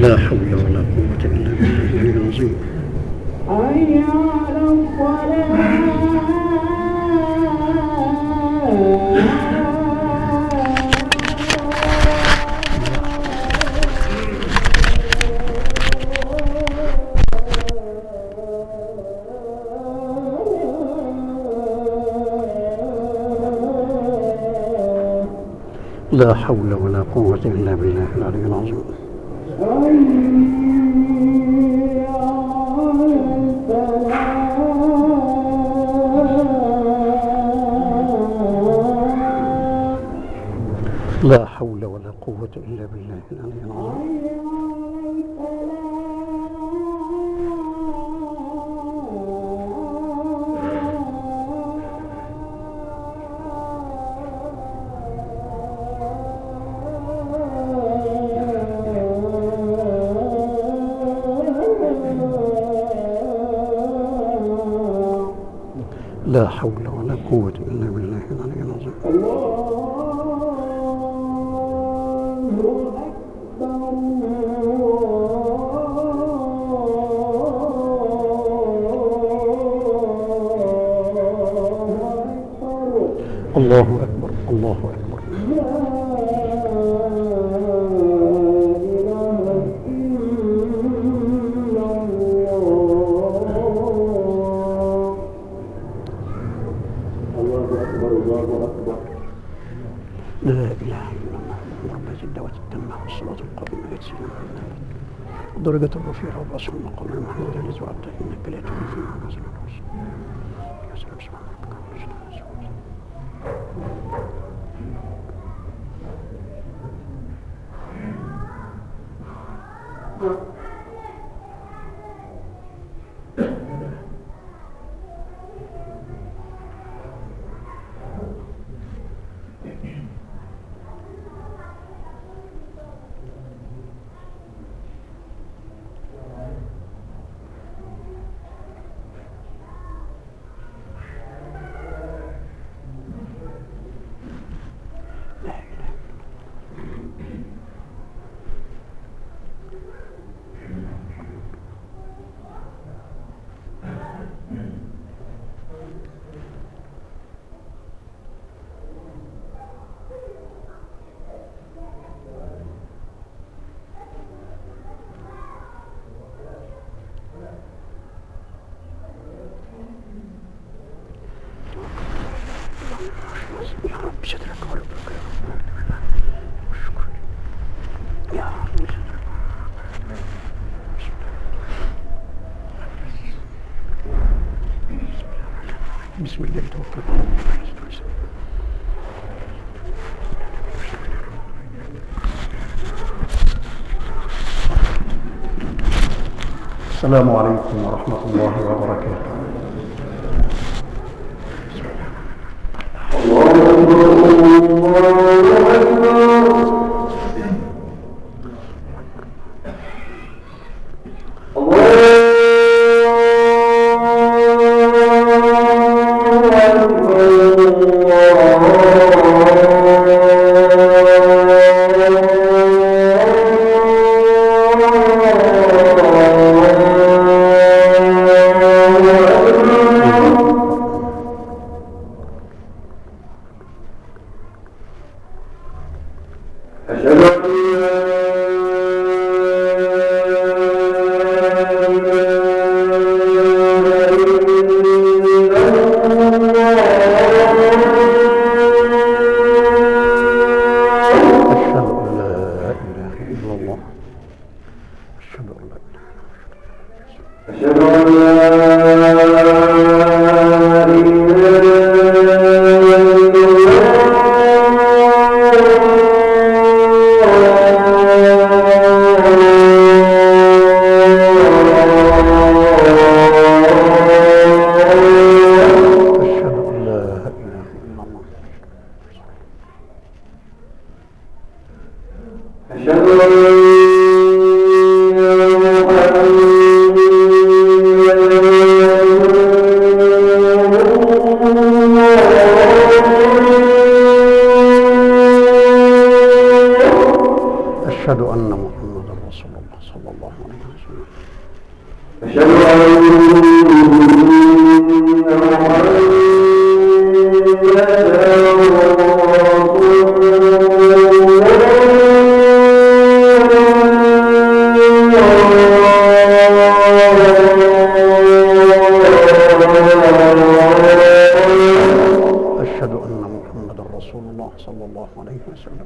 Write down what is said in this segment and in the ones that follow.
لا حول ولا قوة إلا بالله العلي العظيم حي على الصلاة لا حول ولا قوة إلا بالله العلي العظيم حي على الفلاح لا حول ولا قوة إلا بالله العلي العظيم حي على الفلاح لا حول ولا قوة إلا بالله العلي العظيم الله أكبر الله أكبر الله أكبر الله أكبر لا إله إلا الله الله أكبر الله أكبر لا إله إلا الله رب الدعوة التامة والصلاة القائمة يتسلم درجة الرفيع والرسول المقام المحمود الذي وعدته إنك لا تخلف المعنى سبحانه وتعالى يا سلام سبحان ربك رب العزة عما يصفون. لا إله إلا يا رب سترك وربك يا رب وشكر يا رب سترك بسم الله توكلت على الله السلام عليكم ورحمة الله وبركاته أشهد أن أشهد أن لا إله إلا الله أشهد أن لا إله إلا الله أشهد أن لا أشهد أن لا إله إلا الله أشهد أن أشهد أن محمدا رسول الله صلى أشهد أن أشهد أن محمد رسول الله صلى الله عليه وسلم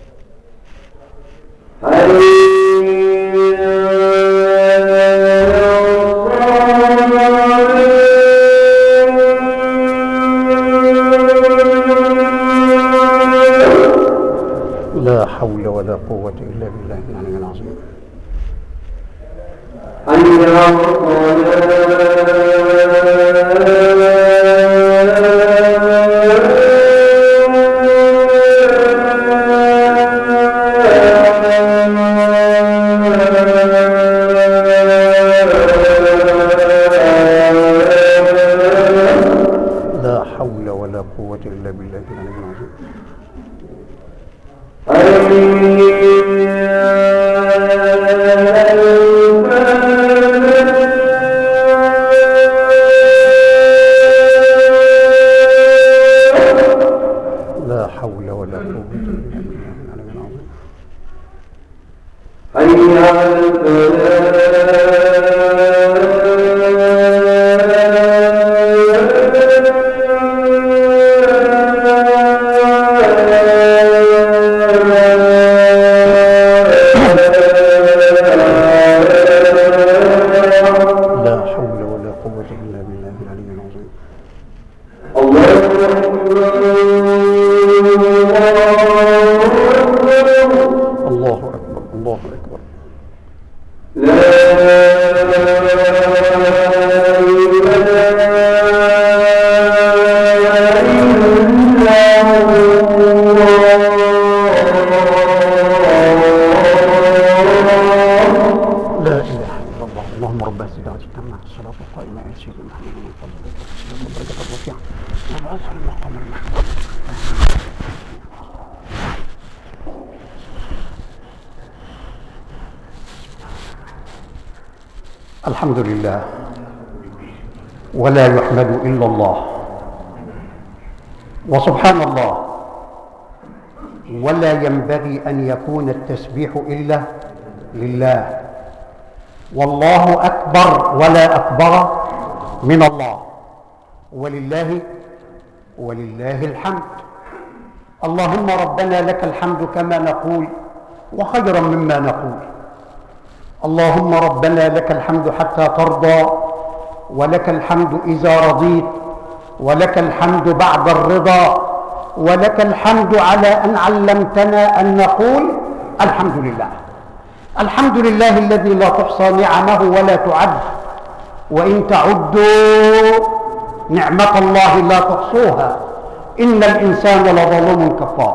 لا حول ولا قوة إلا بالله العلي العظيم لا حول ولا قوة إلا بالله العلي العظيم لا حول ولا قوة إلا بالله العلي العظيم حي على الفلاح لا حول ولا قوة إلا بالله العلي العظيم الله أكبر الله أكبر الله أكبر لا لا إله إلا الله اللهم رب هذه الدعوة التامة الصلاة القائمة على سيدنا محمد من فضلك الصلاة والبركة الرفيعة وابعث على المقام المحمود الحمد لله ولا يحمد إلا الله وسبحان الله ولا ينبغي أن يكون التسبيح إلا لله والله أكبر ولا أكبر من الله ولله ولله الحمد اللهم ربنا لك الحمد كما نقول وخيرا مما نقول اللهم ربنا لك الحمد حتى ترضى ولك الحمد إذا رضيت ولك الحمد بعد الرضا ولك الحمد على أن علمتنا أن نقول الحمد لله الحمد لله الذي لا تحصى نعمه ولا تعد وإن تعدوا نعمة الله لا تحصوها إن الإنسان لظلوم كفار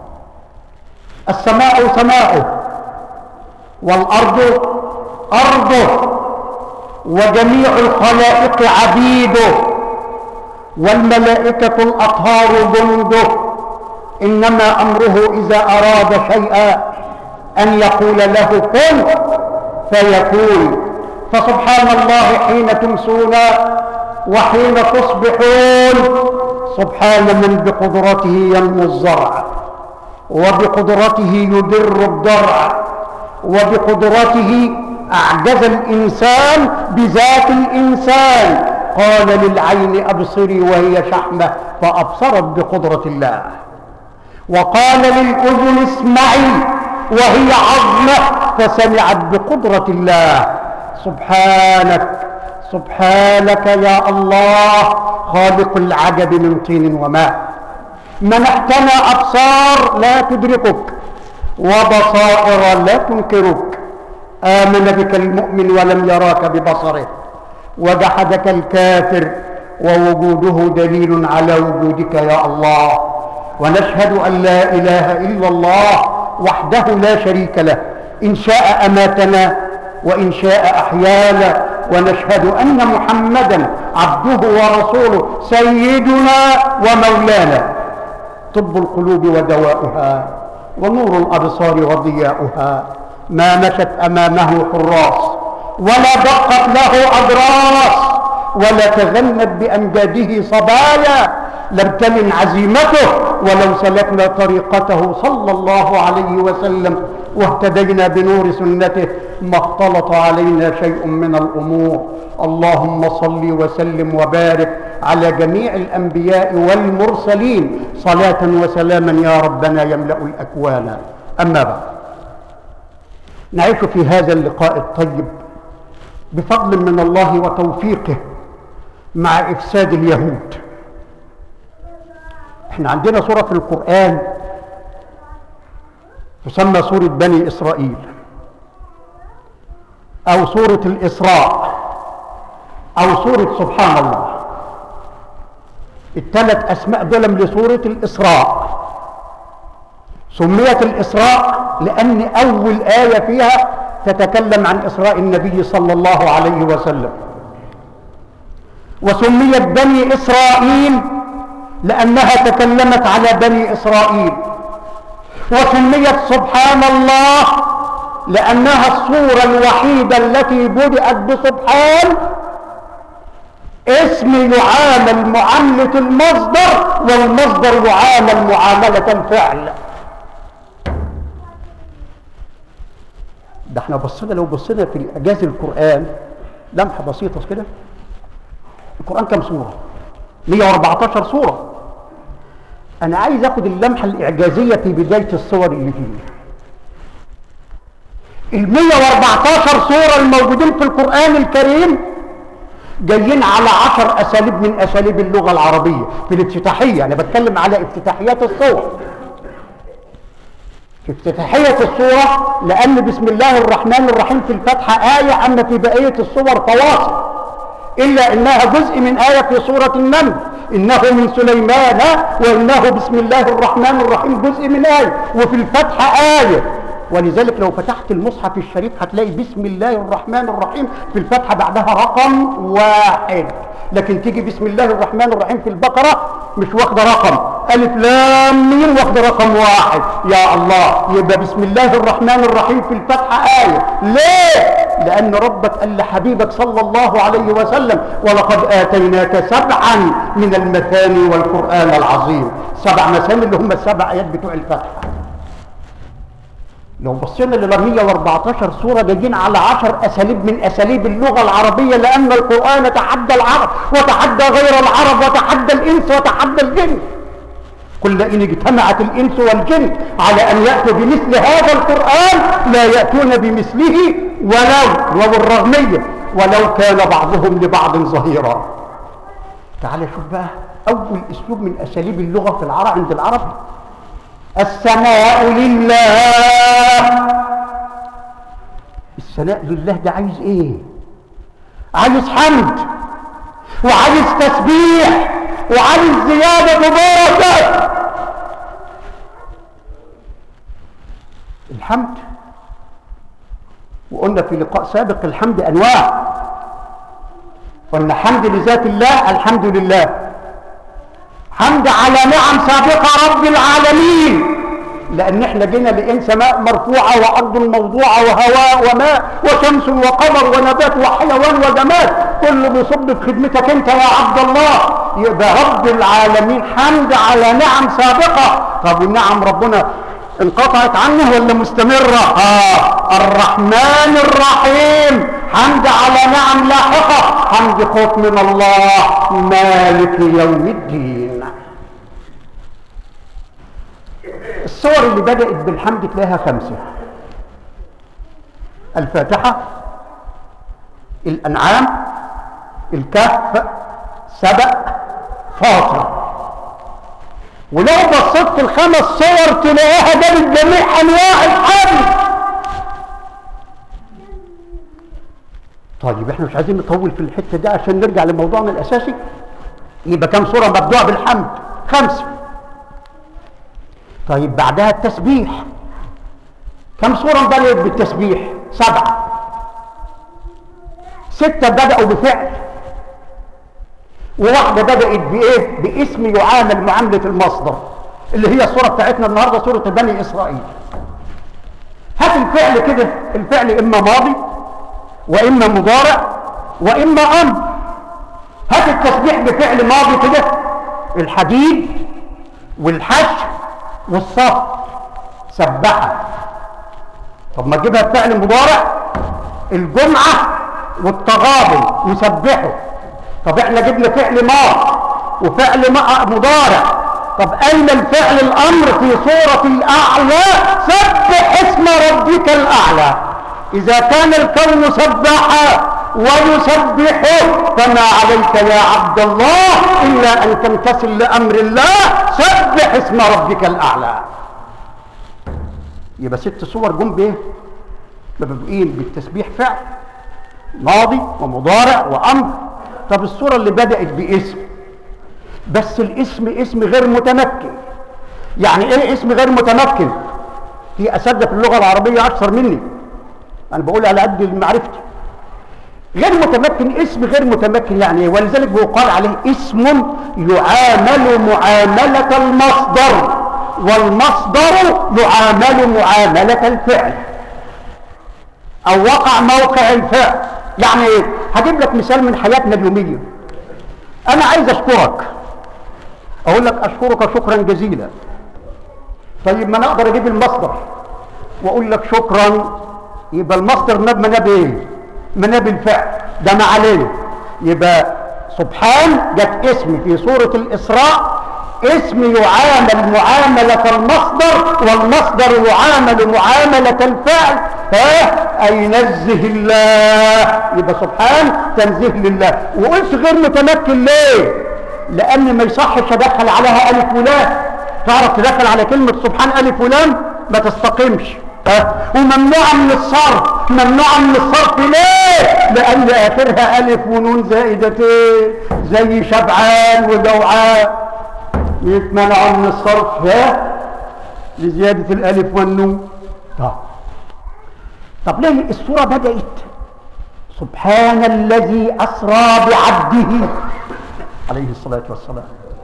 السماء سماؤه والأرض أرضه وجميع الخلائق عبيده والملائكة الأطهار جنده إنما أمره إذا أراد شيئا أن يقول له كن فيكون فسبحان الله حين تمسون وحين تصبحون سبحان من بقدرته ينمو الزرع وبقدرته يدر الضرع وبقدرته أعجز الإنسان بذات الإنسان قال للعين أبصري وهي شحمة فأبصرت بقدرة الله وقال للأذن اسمعي وهي عظمة فسمعت بقدرة الله سبحانك سبحانك يا الله خالق العجب من طين وماء منحتنا أبصار لا تدركك وبصائر لا تنكرك آمن بك المؤمن ولم يراك ببصره وجحدك الكافر ووجوده دليل على وجودك يا الله ونشهد أن لا إله إلا الله وحده لا شريك له إن شاء أماتنا وإن شاء أحيانا ونشهد أن محمدا عبده ورسوله سيدنا ومولانا طب القلوب ودواؤها ونور الأبصار وضياؤها ما مشت أمامه حراس ولا دقت له أضراس ولا تغنت بأمجاده صبايا لم تلن عزيمته ولو سلكنا طريقته صلى الله عليه وسلم واهتدينا بنور سنته ما اختلط علينا شيء من الأمور اللهم صل وسلم وبارك على جميع الأنبياء والمرسلين صلاة وسلاما يا ربنا يملأ الأكوان أما بعد نعيش في هذا اللقاء الطيب بفضل من الله وتوفيقه مع إفساد اليهود احنا عندنا سورة في القرآن تسمى سورة بني إسرائيل أو سورة الإسراء أو سورة سبحان الله الثلاث أسماء دول لسورة الإسراء سميت الإسراء لأن أول آية فيها تتكلم عن إسراء النبي صلى الله عليه وسلم وسميت بني إسرائيل لأنها تكلمت على بني إسرائيل وسميت سبحان الله لأنها الصورة الوحيدة التي بدأت بسبحان اسم يعامل معاملة المصدر والمصدر يعامل معاملة الفعل ده احنا بصينا لو بصينا في اعجاز القرآن لمحة بسيطة كده القرآن كم سورة 114 سورة انا عايز اخد اللمحة الاعجازية في بداية الصور اللي فيه ال 114 سورة الموجودين في القرآن الكريم جايين على عشر اساليب من اساليب اللغة العربية في الافتتاحية انا بتكلم على افتتاحيات الصور في افتتاحية الصورة لأن بسم الله الرحمن الرحيم في الفتحة آية أما في بقية الصور تواصل إلا إنها جزء من آية في سورة النمل إنه من سليمان وإنه بسم الله الرحمن الرحيم جزء من آية وفي الفتحة آية ولذلك لو فتحت المصحف الشريف هتلاقي بسم الله الرحمن الرحيم في الفتحة بعدها رقم واحد لكن تيجي بسم الله الرحمن الرحيم في البقرة مش واخدة رقم ألف لام ميم واخدة رقم واحد يا الله يبقى بسم الله الرحمن الرحيم في الفتحة آية ليه؟ لأن ربك قال لحبيبك صلى الله عليه وسلم ولقد آتيناك سبعا من المثاني والقرآن العظيم سبع مثاني اللي هم السبع آيات بتوع الفتحة لو بصينا ل 114 سورة جايين على 10 أساليب من أساليب اللغة العربية لأن القرآن تحدى العرب وتحدى غير العرب وتحدى الإنس وتحدى الجن قل إن اجتمعت الإنس والجن على أن يأتوا بمثل هذا القرآن لا يأتون بمثله ولو ولو الرغمية ولو كان بعضهم لبعض ظهيرا تعال شوف بقى أول أسلوب من أساليب اللغة في العرب عند العرب الثناء لله الثناء لله ده عايز ايه عايز حمد وعايز تسبيح وعايز زيادة بركة الحمد وقلنا في لقاء سابق الحمد انواع قلنا حمد لذات الله الحمد لله حمد على نعم سابقة رب العالمين لأن احنا جينا لإن سماء مرفوعة وأرض موضوعة وهواء وماء وشمس وقمر ونبات وحيوان وجماد كله بيصب في خدمتك أنت يا عبد الله يبقى رب العالمين حمد على نعم سابقة طب والنعم ربنا انقطعت عنه ولا مستمرة آه الرحمن الرحيم حمد على نعم لاحقة حمد خوف من الله مالك يوم الدين الصور اللي بدأت بالحمد تلاقيها خمسة الفاتحة الأنعام الكهف سبأ فاطر ولو بصيت في الخمس صور تلاقيها ده من جميع انواع الحمد طيب احنا مش عايزين نطول في الحته دي عشان نرجع لموضوعنا الاساسي يبقى كم صوره مبدوعه بالحمد خمسه طيب بعدها التسبيح كم صوره بدات بالتسبيح سبعه سته بداوا بفعل وواحدة بدأت بإيه؟ باسم يعامل معاملة المصدر اللي هي الصورة بتاعتنا النهاردة صورة بني إسرائيل هات الفعل كده الفعل إما ماضي واما مضارع واما امر هات التسبيح بفعل ماضي كده الحديد والحشر والصف سبحه طب ما تجيبها بفعل مضارع الجمعه والتغابن يسبحوا طب احنا جبنا فعل ماضي وفعل ما- مضارع طب اين الفعل الامر في صورة الاعلى سبح اسم ربك الاعلى اذا كان الكون سبحا ويسبحه فما عليك يا عبد الله الا ان تمتثل لامر الله سبح اسم ربك الاعلى يبقى ست صور جم بايه مبدئين بالتسبيح فعل ماضي ومضارع وامر طب الصوره اللي بدات باسم بس الاسم اسم غير متمكن يعني ايه اسم غير متمكن في اساتذه في اللغه العربيه اكثر مني انا بقول على قد معرفتي غير متمكن اسم غير متمكن يعني ايه ولذلك بيقال عليه اسم يعامل معامله المصدر والمصدر يعامل معامله الفعل او وقع موقع الفعل يعني ايه هجيب لك مثال من حياتنا اليوميه انا عايز اشكرك اقول لك اشكرك شكرا جزيلا طيب ما انا اقدر اجيب المصدر واقول لك شكرا يبقى المصدر مبنى مناب ايه مناب الفعل ده ما عليه يبقى سبحان جت اسم في سوره الاسراء اسم يعامل معاملة المصدر والمصدر يعامل معاملة الفعل ها أي نزه الله يبقى سبحان تنزيه لله وقلت غير متمكن ليه لأن ما يصحش أدخل عليها ألف ولام تعرف تدخل على كلمة سبحان ألف ولام ما تستقيمش ها وممنوعة من الصرف ممنوعة من الصرف ليه لأن آخرها ألف ونون زائدتين زي شبعان وجوعان يتمنع من الصرف ها لزيادة الألف والنون طب طب ليه السورة بدأت سبحان الذي أسرى بعبده عليه الصلاة والسلام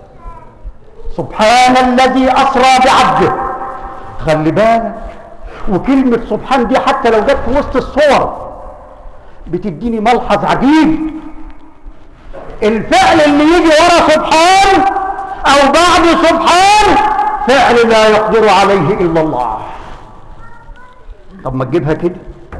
سبحان الذي أسرى بعبده خلي بالك وكلمة سبحان دي حتى لو جت في وسط الصور بتديني ملحظ عجيب الفعل اللي يجي ورا سبحان او بعد سبحان فعل لا يقدر عليه الا الله طب ما تجيبها كده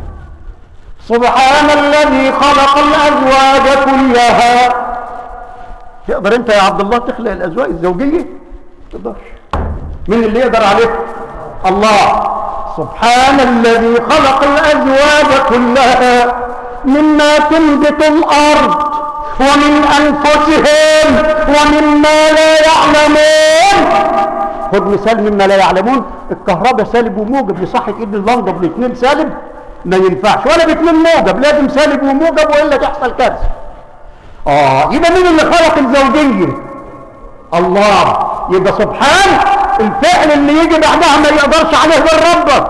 سبحان الذي خلق الازواج كلها تقدر انت يا عبد الله تخلق الازواج الزوجيه تقدرش مين اللي يقدر عليه الله سبحان الذي خلق الازواج كلها مما تنبت الارض ومن انفسهم ومما لا يعلمون خد مثال مما لا يعلمون الكهرباء سالب وموجب يصح تجيب اللمبه بالاثنين سالب ما ينفعش ولا باثنين موجب لازم سالب وموجب والا تحصل كارثه اه يبقى مين اللي خلق الزوجيه الله يبقى سبحان الفعل اللي يجي بعدها ما يقدرش عليه غير ربك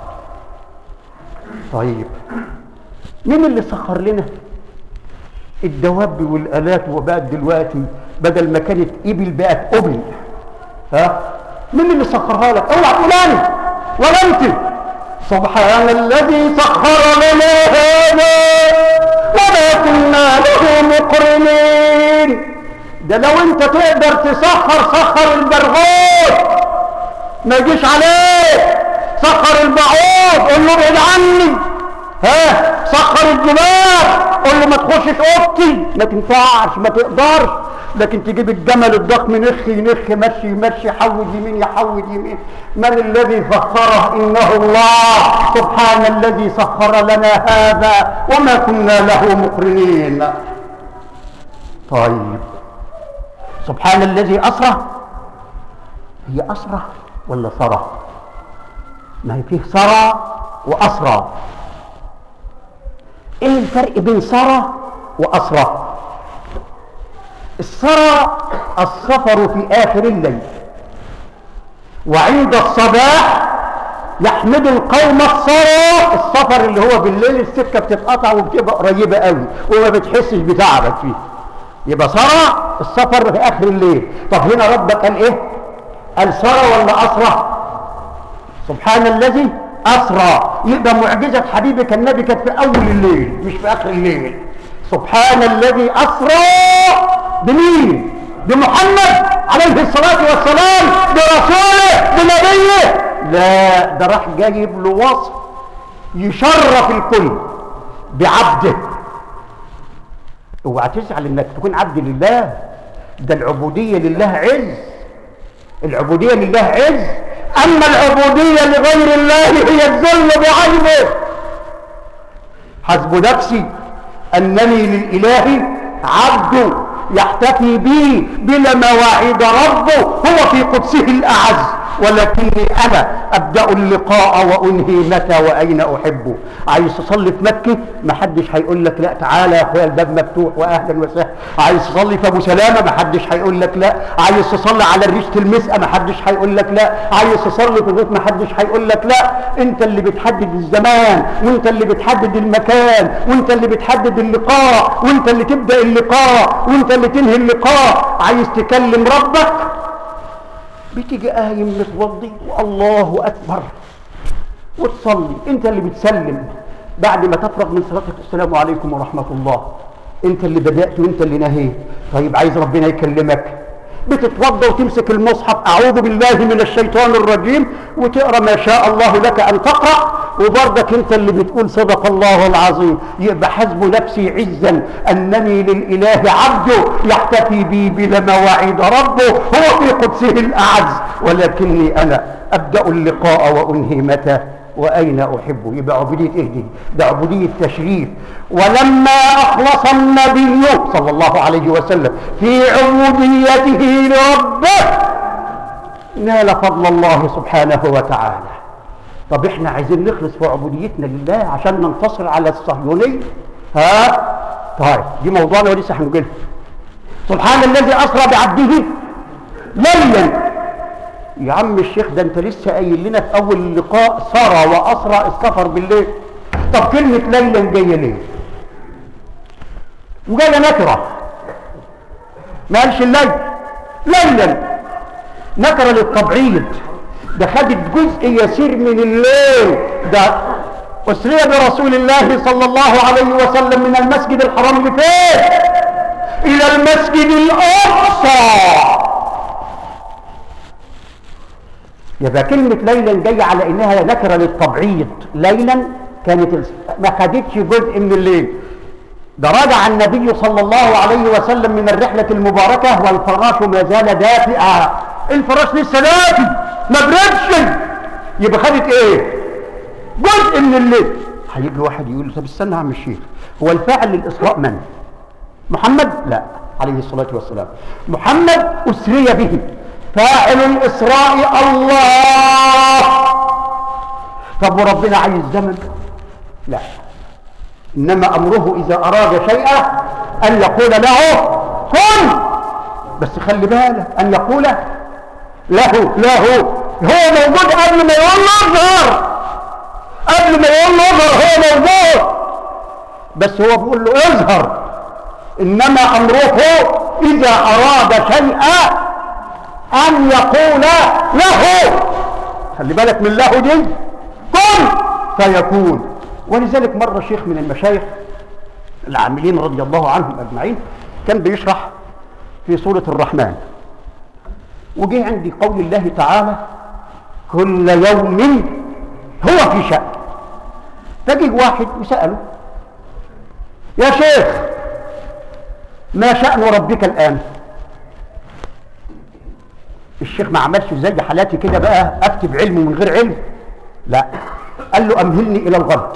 طيب مين اللي سخر لنا الدواب والالات وبقت دلوقتي بدل ما كانت ابل بقت ابل ها مين اللي سخرها لك اوعى تقول انا ولا انت سبحان الذي سخر لنا هذا وما كنا له مقرنين ده لو انت تقدر تسخر سخر البرغوث ما يجيش عليك سخر البعوض قول له ابعد عني ها سخر الجبال قول له ما تخشش اوضتي ما تنفعش ما تقدرش لكن تجيب الجمل الضخم نخ ينخ مشي يمشي حود يمين يحود يمين من الذي سخره انه الله سبحان الذي سخر لنا هذا وما كنا له مقرنين طيب سبحان الذي اسرى هي اسرى ولا سرى ما هي فيه سرى واسرى ايه الفرق بين سرى واسرى السرى السفر في اخر الليل وعند الصباح يحمد القوم السرى السفر اللي هو بالليل السكه بتتقطع وبتبقى قريبه قوي وما بتحسش بتعبك فيه يبقى سرى السفر في اخر الليل طب هنا ربك قال ايه قال سرى ولا اسرى سبحان الذي أسرى يبقى معجزة حبيبك النبي كانت في أول الليل مش في آخر الليل سبحان الذي أسرى بمين بمحمد عليه الصلاة والسلام برسوله بنبيه لا ده راح جايب له وصف يشرف الكل بعبده اوعى تزعل انك تكون عبد لله ده العبودية لله عز العبودية لله عز اما العبودية لغير الله هي الذل بعينه حسب نفسي انني للاله عبد يحتفي بي بلا مواعيد ربه هو في قدسه الاعز ولكني انا ابدا اللقاء وانهي متى واين احبه عايز تصلي في مكه ما حدش هيقول لك لا تعالى يا اخويا الباب مفتوح واهلا وسهلا عايز تصلي في ابو سلامه ما حدش هيقول لك لا عايز تصلي على ريشه المسقه ما حدش هيقول لك لا عايز تصلي في البيت ما حدش هيقول لك لا انت اللي بتحدد الزمان وانت اللي بتحدد المكان وانت اللي بتحدد اللقاء وانت اللي تبدا اللقاء وانت اللي تنهي اللقاء عايز تكلم ربك بتيجي قايم متوضي والله اكبر وتصلي انت اللي بتسلم بعد ما تفرغ من صلاتك السلام عليكم ورحمه الله انت اللي بدات وانت اللي نهيت طيب عايز ربنا يكلمك بتتوضا وتمسك المصحف اعوذ بالله من الشيطان الرجيم وتقرا ما شاء الله لك ان تقرا وبرضك انت اللي بتقول صدق الله العظيم يبقى حسب نفسي عزا انني للاله عبد يحتفي بي بلا مواعيد ربه هو في قدسه الاعز ولكني انا ابدا اللقاء وانهي متى واين احبه يبقى عبوديه ايه دي ده عبوديه تشريف ولما اخلص النبي صلى الله عليه وسلم في عبوديته لربه نال فضل الله سبحانه وتعالى طب احنا عايزين نخلص في عبوديتنا لله عشان ننتصر على الصهيونيه ها طيب دي موضوعنا ولسه هنقول سبحان الذي اسرى بعبده ليلا يا عم الشيخ ده انت لسه قايل لنا في اول اللقاء سرى واسرى السفر بالليل طب كلمه ليلا جايه ليه وجايه نكره ما قالش الليل ليلا نكره للتبعيض ده خدت جزء يسير من الليل ده أسري برسول الله صلى الله عليه وسلم من المسجد الحرام لفين إلى المسجد الأقصى يبقى كلمة ليلا جاية على إنها نكرة للتبعيض ليلا كانت ما خدتش جزء من الليل ده رجع النبي صلى الله عليه وسلم من الرحلة المباركة والفراش ما زال دافئا الفراش لسه دافي ما بردش يبقى خدت ايه جزء من الليل هيجي واحد يقول له طب استنى يا عم الشيخ هو الفاعل للإسراء من محمد لا عليه الصلاة والسلام محمد أسري به فاعل الإسراء الله طب وربنا عايز زمن لا إنما أمره إذا أراد شيئا أن يقول له كن بس خلي بالك أن يقول له له هو موجود قبل ما يقول له اظهر قبل ما يقول له اظهر هو موجود بس هو بيقول له اظهر إنما أمره إذا أراد شيئا أن يقول له خلي بالك من له دي كن فيكون ولذلك مرة شيخ من المشايخ العاملين رضي الله عنهم أجمعين كان بيشرح في سورة الرحمن وجه عندي قول الله تعالى كل يوم هو في شأن فجه واحد وسأله يا شيخ ما شأن ربك الآن الشيخ ما عملش زي حالاتي كده بقى اكتب علم من غير علم لا قال له امهلني الى الغد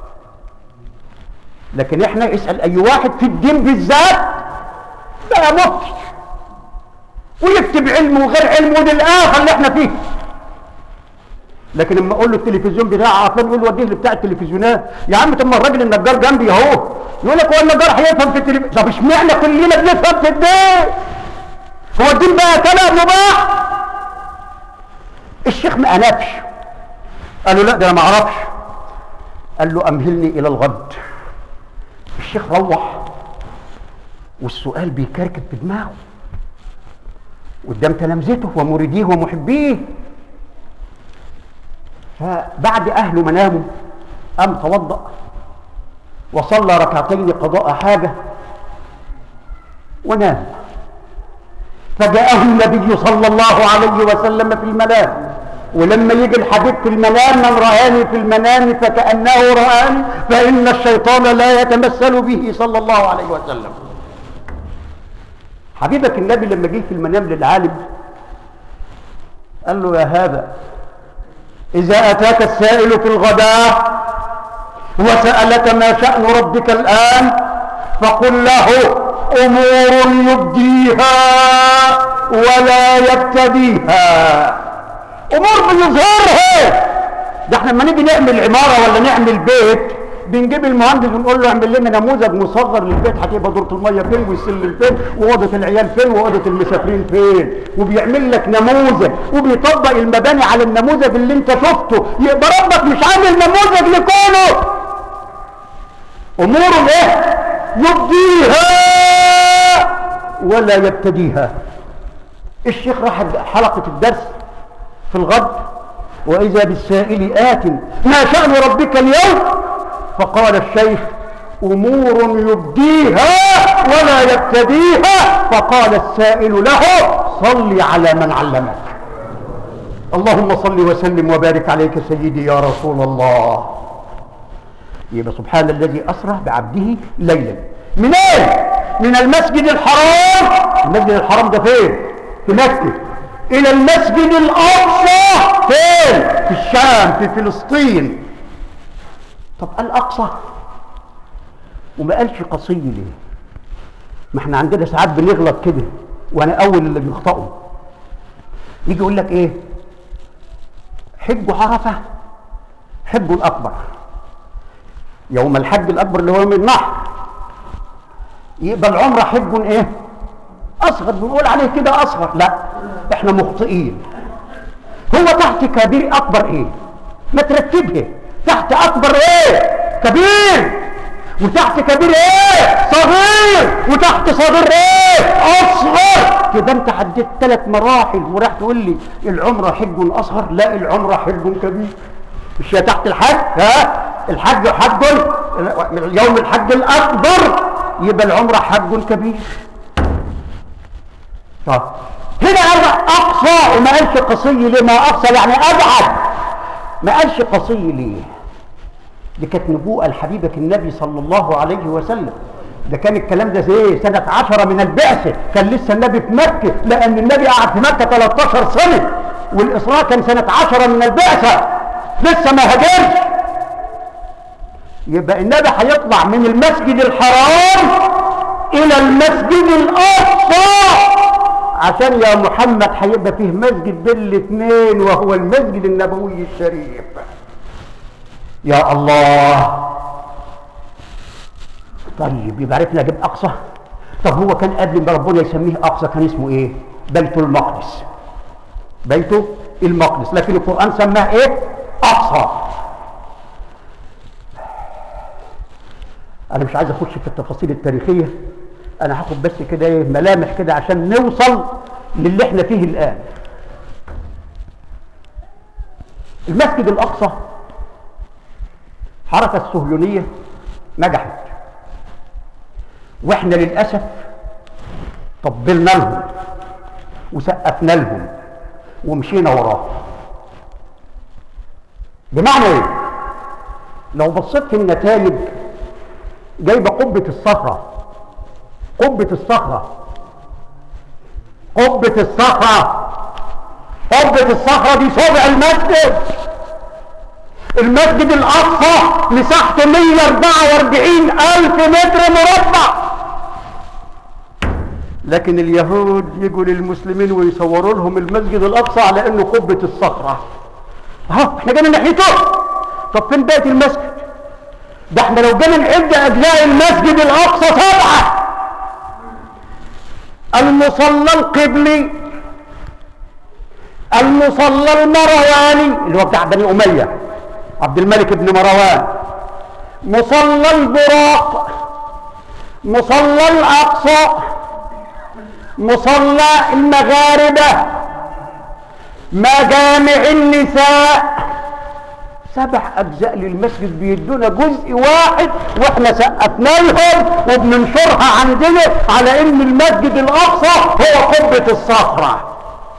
لكن احنا اسال اي واحد في الدين بالذات بقى مفتي ويكتب علم وغير علم ودي الآفة اللي احنا فيه لكن لما اقول له التلفزيون بتاع عطلان يقول وديه بتاع التلفزيونات يا عم طب ما الراجل النجار جنبي اهو يقول لك هو النجار هيفهم في التلفزيون طب اشمعنى كلنا بنفهم في الدين هو الدين بقى كلام مباح الشيخ ما انابش قال له لا ده انا ما اعرفش قال له امهلني الى الغد الشيخ روح والسؤال بيكركب في دماغه قدام تلامذته ومريديه ومحبيه فبعد أهله ما ناموا قام توضأ وصلى ركعتين قضاء حاجة ونام فجاءه النبي صلى الله عليه وسلم في المنام ولما يجي الحديث في المنام من رآني في المنام فكأنه رآني فإن الشيطان لا يتمثل به صلى الله عليه وسلم حبيبك النبي لما جه في المنام للعالم قال له يا هذا إذا أتاك السائل في الغداء وسألك ما شأن ربك الآن فقل له أمور يبديها ولا يبتديها أمور بيظهرها ده احنا لما نيجي نعمل عمارة ولا نعمل بيت بنجيب المهندس ونقول له اعمل لنا نموذج مصغر للبيت هتبقى دورة المية فين والسلم فين وأوضة العيال فين وأوضة المسافرين فين وبيعمل لك نموذج وبيطبق المباني على النموذج اللي انت شفته يبقى ربك مش عامل نموذج لكونه امور ايه يبديها ولا يبتديها الشيخ راح حلقة الدرس في الغد وإذا بالسائل آت ما شأن ربك اليوم فقال الشيخ أمور يبديها ولا يبتديها فقال السائل له صل على من علمك اللهم صل وسلم وبارك عليك سيدي يا رسول الله يبقى سبحان الذي أسرى بعبده ليلا من ايه من المسجد الحرام المسجد الحرام ده فين في مكة الى المسجد الاقصى فين في الشام في فلسطين طب الاقصى وما قالش قصي ليه ما احنا عندنا ساعات بنغلط كده وانا اول اللي بيخطئوا يجي يقول لك ايه حج عرفه حج الاكبر يوم الحج الاكبر اللي هو يوم النحر يبقى العمره حج ايه اصغر بنقول عليه كده اصغر لا احنا مخطئين هو تحت كبير اكبر ايه ما ترتبها تحت اكبر ايه كبير وتحت كبير ايه صغير وتحت صغير ايه اصغر كده انت عديت ثلاث مراحل وراح تقول لي العمره حج اصغر لا العمره حج كبير مش هي تحت الحج ها الحج حج يوم الحج الاكبر يبقى العمره حج كبير طب هنا قال اقصى وما قالش قصي ليه ما اقصى يعني ابعد ما قالش قصي ليه دي كانت نبوءه لحبيبك النبي صلى الله عليه وسلم ده كان الكلام ده ايه سنة عشرة من البعثة كان لسه النبي في مكة لأن النبي قعد في مكة 13 سنة والإسراء كان سنة عشرة من البعثة لسه ما هاجرش يبقى النبي هيطلع من المسجد الحرام إلى المسجد الأقصى عشان يا محمد هيبقى فيه مسجد بين الاثنين وهو المسجد النبوي الشريف يا الله طيب يبقى عرفنا نجيب اقصى طب هو كان قبل ما ربنا يسميه اقصى كان اسمه ايه بيت المقدس بيت المقدس لكن القران سماه ايه اقصى انا مش عايز اخش في التفاصيل التاريخيه انا هاخد بس كده ايه ملامح كده عشان نوصل للي احنا فيه الان المسجد الاقصى حركه الصهيونيه نجحت واحنا للاسف طبلنا لهم وسقفنا لهم ومشينا وراهم بمعنى ايه لو بصيت في النتائج جايبه قبه الصخره قبه الصخره قبه الصخره قبه الصخره دي صابع المسجد المسجد الاقصى مساحته 144 الف متر مربع لكن اليهود يجوا للمسلمين ويصوروا لهم المسجد الاقصى على انه قبه الصخره اهو احنا جينا ناحيته طب فين بيت المسجد ده احنا لو جينا نعد اجزاء المسجد الاقصى سبعه المصلى القبلي المصلى المرواني اللي هو بتاع بني اميه عبد الملك بن مروان مصلى البراق مصلى الاقصى مصلى المغاربه مجامع النساء سبع اجزاء للمسجد بيدونا جزء واحد واحنا سقفنا لهم وبننشرها عندنا على ان المسجد الاقصى هو قبه الصخره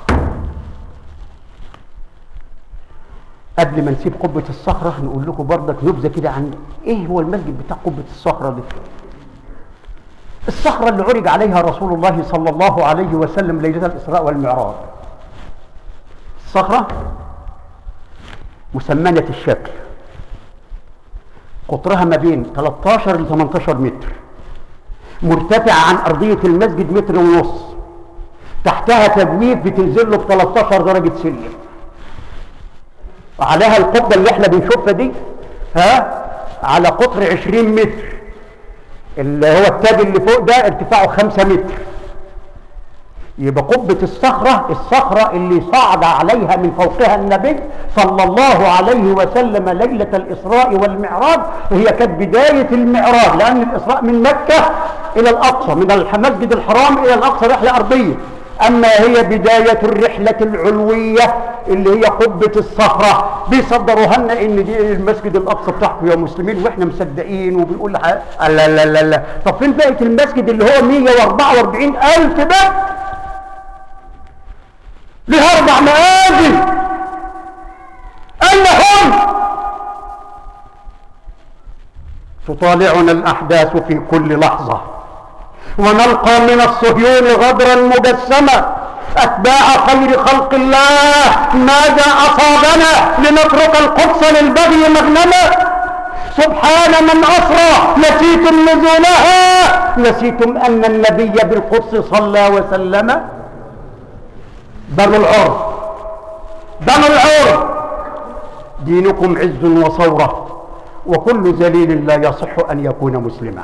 قبل ما نسيب قبه الصخره نقول لكم برضك نبذه كده عن ايه هو المسجد بتاع قبه الصخره ده الصخره اللي عرج عليها رسول الله صلى الله عليه وسلم ليله الاسراء والمعراج الصخره مسمنة الشكل قطرها ما بين 13 ل 18 متر مرتفعة عن أرضية المسجد متر ونص تحتها تجويف بتنزل له ب 13 درجة سلم عليها القبة اللي احنا بنشوفها دي ها على قطر 20 متر اللي هو التاج اللي فوق ده ارتفاعه 5 متر يبقى قبة الصخرة الصخرة اللي صعد عليها من فوقها النبي صلى الله عليه وسلم ليلة الإسراء والمعراج هي كانت بداية المعراج لأن الإسراء من مكة إلى الأقصى من المسجد الحرام إلى الأقصى رحلة أرضية أما هي بداية الرحلة العلوية اللي هي قبة الصخرة بيصدروها لنا إن دي المسجد الأقصى بتاعكم يا مسلمين وإحنا مصدقين وبنقول لا لا لا لا طب فين بقية المسجد اللي هو 144 ألف ده لها اربع مآذن اين هم تطالعنا الاحداث في كل لحظه ونلقى من الصهيون غدرا مجسما اتباع خير خلق الله ماذا اصابنا لنترك القدس للبغي مغنما سبحان من أسرى نسيتم نزولها نسيتم أن النبي بالقدس صلى وسلم بنو العرب بنو العرب دينكم عز وصورة وكل ذليل لا يصح أن يكون مسلما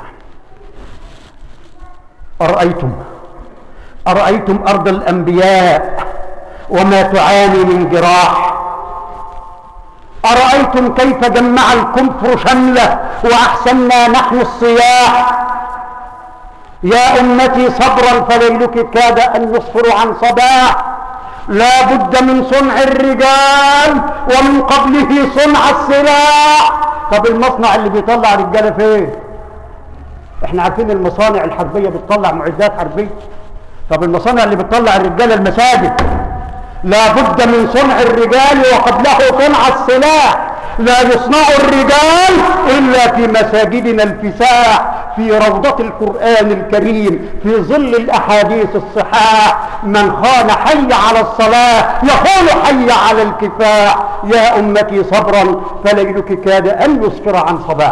أرأيتم أرأيتم أرض الأنبياء وما تعاني من جراح أرأيتم كيف جمع الكفر شمله وأحسنا نحن الصياح يا أمتي صبرا فليلك كاد أن يصفر عن صباح لا بد من صنع الرجال ومن قبله صنع السلاح طب المصنع اللي بيطلع رجاله فين احنا عارفين المصانع الحربيه بتطلع معدات حربيه طب المصانع اللي بتطلع الرجاله المساجد لا بد من صنع الرجال وقبله صنع السلاح لا يصنع الرجال الا في مساجدنا الفساح في روضة القرآن الكريم في ظل الأحاديث الصحاح من خان حي على الصلاة يقول حي على الكفاح يا أمتي صبرا فليلك كاد أن يسفر عن صباح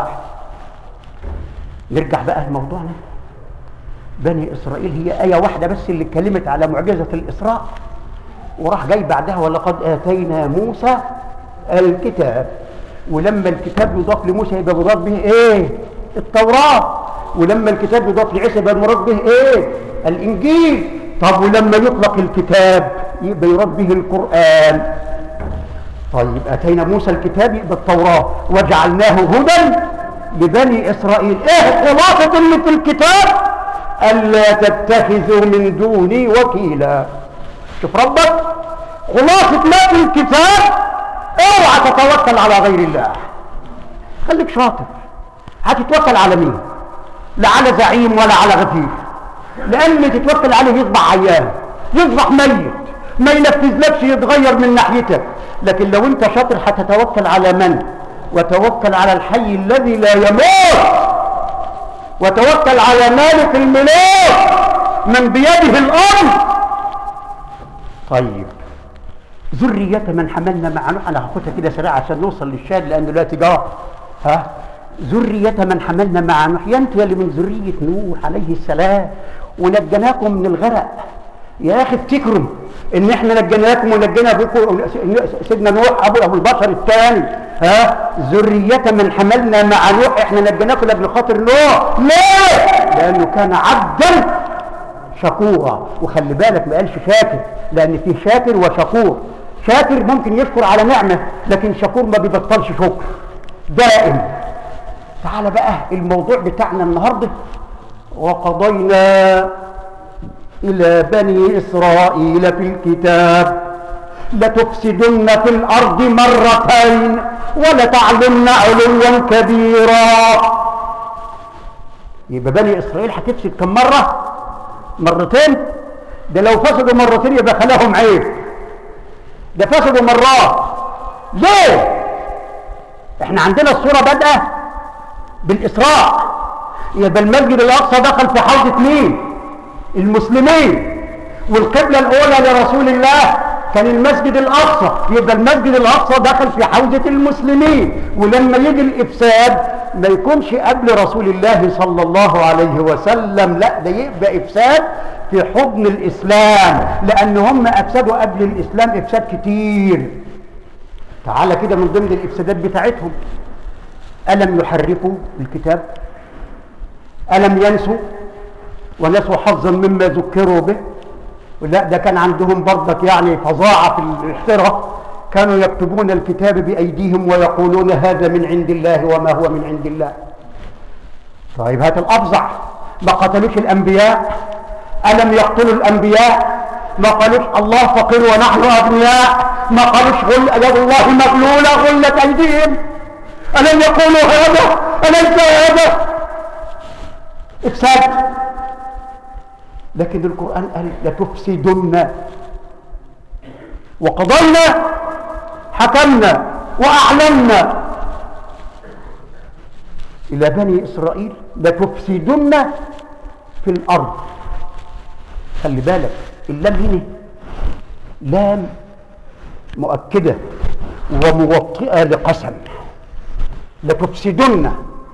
نرجع بقى لموضوعنا بني إسرائيل هي آية واحدة بس اللي اتكلمت على معجزة الإسراء وراح جاي بعدها ولقد آتينا موسى الكتاب ولما الكتاب يضاف لموسى يبقى مضاف به ايه التوراة ولما الكتاب يضاف لعيسى يبقى المراد به ايه الانجيل طب ولما يطلق الكتاب يبقى يراد به القرآن طيب اتينا موسى الكتاب يبقى التوراة وجعلناه هدى لبني اسرائيل ايه خلاصة اللي في الكتاب الا تتخذوا من دوني وكيلا شوف ربك خلاصة ما في الكتاب اوعى تتوكل على غير الله خليك شاطر هتتوكل على مين لا على زعيم ولا على غفير لان تتوكل عليه يصبح عيان يصبح ميت ما ينفذلكش يتغير من ناحيتك لكن لو انت شاطر هتتوكل على من وتوكل على الحي الذي لا يموت وتوكل على مالك الملوك من بيده الامر طيب ذرية من حملنا مع نوح انا هاخدها كده سريعة عشان نوصل للشاهد لان دلوقتي جرى ها ذرية من حملنا مع نوح انتوا اللي من ذرية نوح عليه السلام ونجيناكم من الغرق يا اخي افتكروا ان احنا نجيناكم ونجينا ابوكم سيدنا نوح ابو ابو البشر الثاني ها ذرية من حملنا مع نوح احنا نجيناكم لاجل خاطر نوح ليه؟ لانه كان عبدا شكورا وخلي بالك ما قالش شاكر لان فيه شاكر وشكور شاكر ممكن يشكر على نعمه لكن شكور ما بيبطلش شكر دائم تعال بقى الموضوع بتاعنا النهارده وقضينا الى بني اسرائيل في الكتاب لتفسدن في الارض مرتين ولتعلن علوا كبيرا يبقى بني اسرائيل هتفسد كم مره مرتين ده لو فسدوا مرتين يبقى خلاهم عيب ده فسدوا مرات ليه احنا عندنا الصوره بادئه بالاسراء يبقى المسجد الاقصى دخل في حوضه مين المسلمين والقبله الاولى لرسول الله كان المسجد الاقصى يبقى المسجد الاقصى دخل في حوزه المسلمين ولما يجي الافساد ما يكونش قبل رسول الله صلى الله عليه وسلم لا ده يبقى افساد في حضن الاسلام لان هم افسدوا قبل الاسلام افساد كتير تعالى كده من ضمن الافسادات بتاعتهم الم يحرفوا الكتاب الم ينسوا ونسوا حظا مما ذكروا به لا ده كان عندهم برضك يعني فظاعة في الاحتراء كانوا يكتبون الكتاب بأيديهم ويقولون هذا من عند الله وما هو من عند الله طيب هات الأفظع ما قتلوش الأنبياء ألم يقتلوا الأنبياء ما قالوش الله فقير ونحن أغنياء ما قالوش غل يد الله مغلولة غلت أيديهم ألم يقولوا هذا أليس هذا إفساد لكن القرآن قال لتفسدن وقضينا حكمنا وأعلنا إلى بني إسرائيل لتفسدن في الأرض خلي بالك اللام هنا لام مؤكدة وموطئة لقسم لتفسدن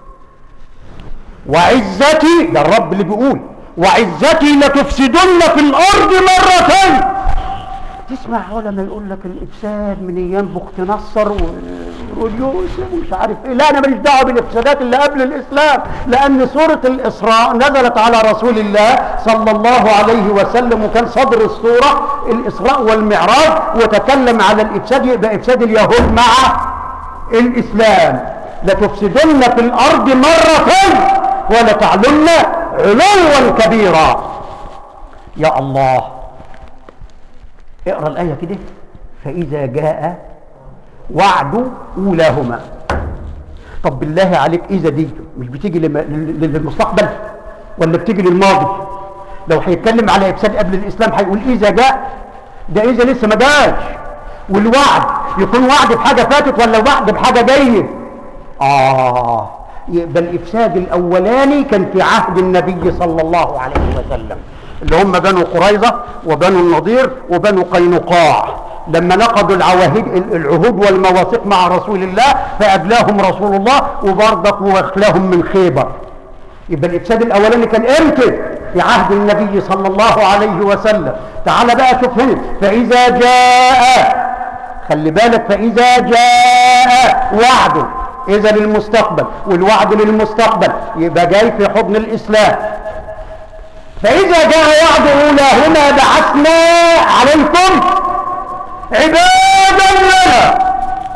وعزتي ده الرب اللي بيقول وعزتي لتفسدن في الارض مرتين تسمع علماء يقول لك الافساد من ايام بخت نصر واليوسف ومش عارف ايه لا انا ماليش دعوه بالافسادات اللي قبل الاسلام لان سوره الاسراء نزلت على رسول الله صلى الله عليه وسلم وكان صدر السوره الاسراء والمعراج وتكلم على الافساد يبقى افساد اليهود مع الاسلام لتفسدن في الارض مرتين ولتعلن علوا كبيرا يا الله اقرا الايه كده فاذا جاء وعد اولاهما طب بالله عليك اذا دي مش بتيجي لما- لل- للمستقبل ولا بتيجي للماضي لو هيتكلم على افساد قبل الاسلام هيقول اذا جاء ده اذا لسه ما جاش والوعد يكون وعد بحاجه فاتت ولا وعد بحاجه جايه اه يبقى الافساد الاولاني كان في عهد النبي صلى الله عليه وسلم اللي هم بنو قريظه وبنو النضير وبنو قينقاع لما نقضوا العواهد العهود والمواثيق مع رسول الله فأجلاهم رسول الله وبرضك واخلاهم من خيبر يبقى الافساد الاولاني كان امتى في عهد النبي صلى الله عليه وسلم تعال بقى شوف هنا فاذا جاء خلي بالك فاذا جاء وعده اذا للمستقبل والوعد للمستقبل يبقى جاي في حضن الاسلام فاذا جاء وعد اولاهما بعثنا عليكم عبادا لنا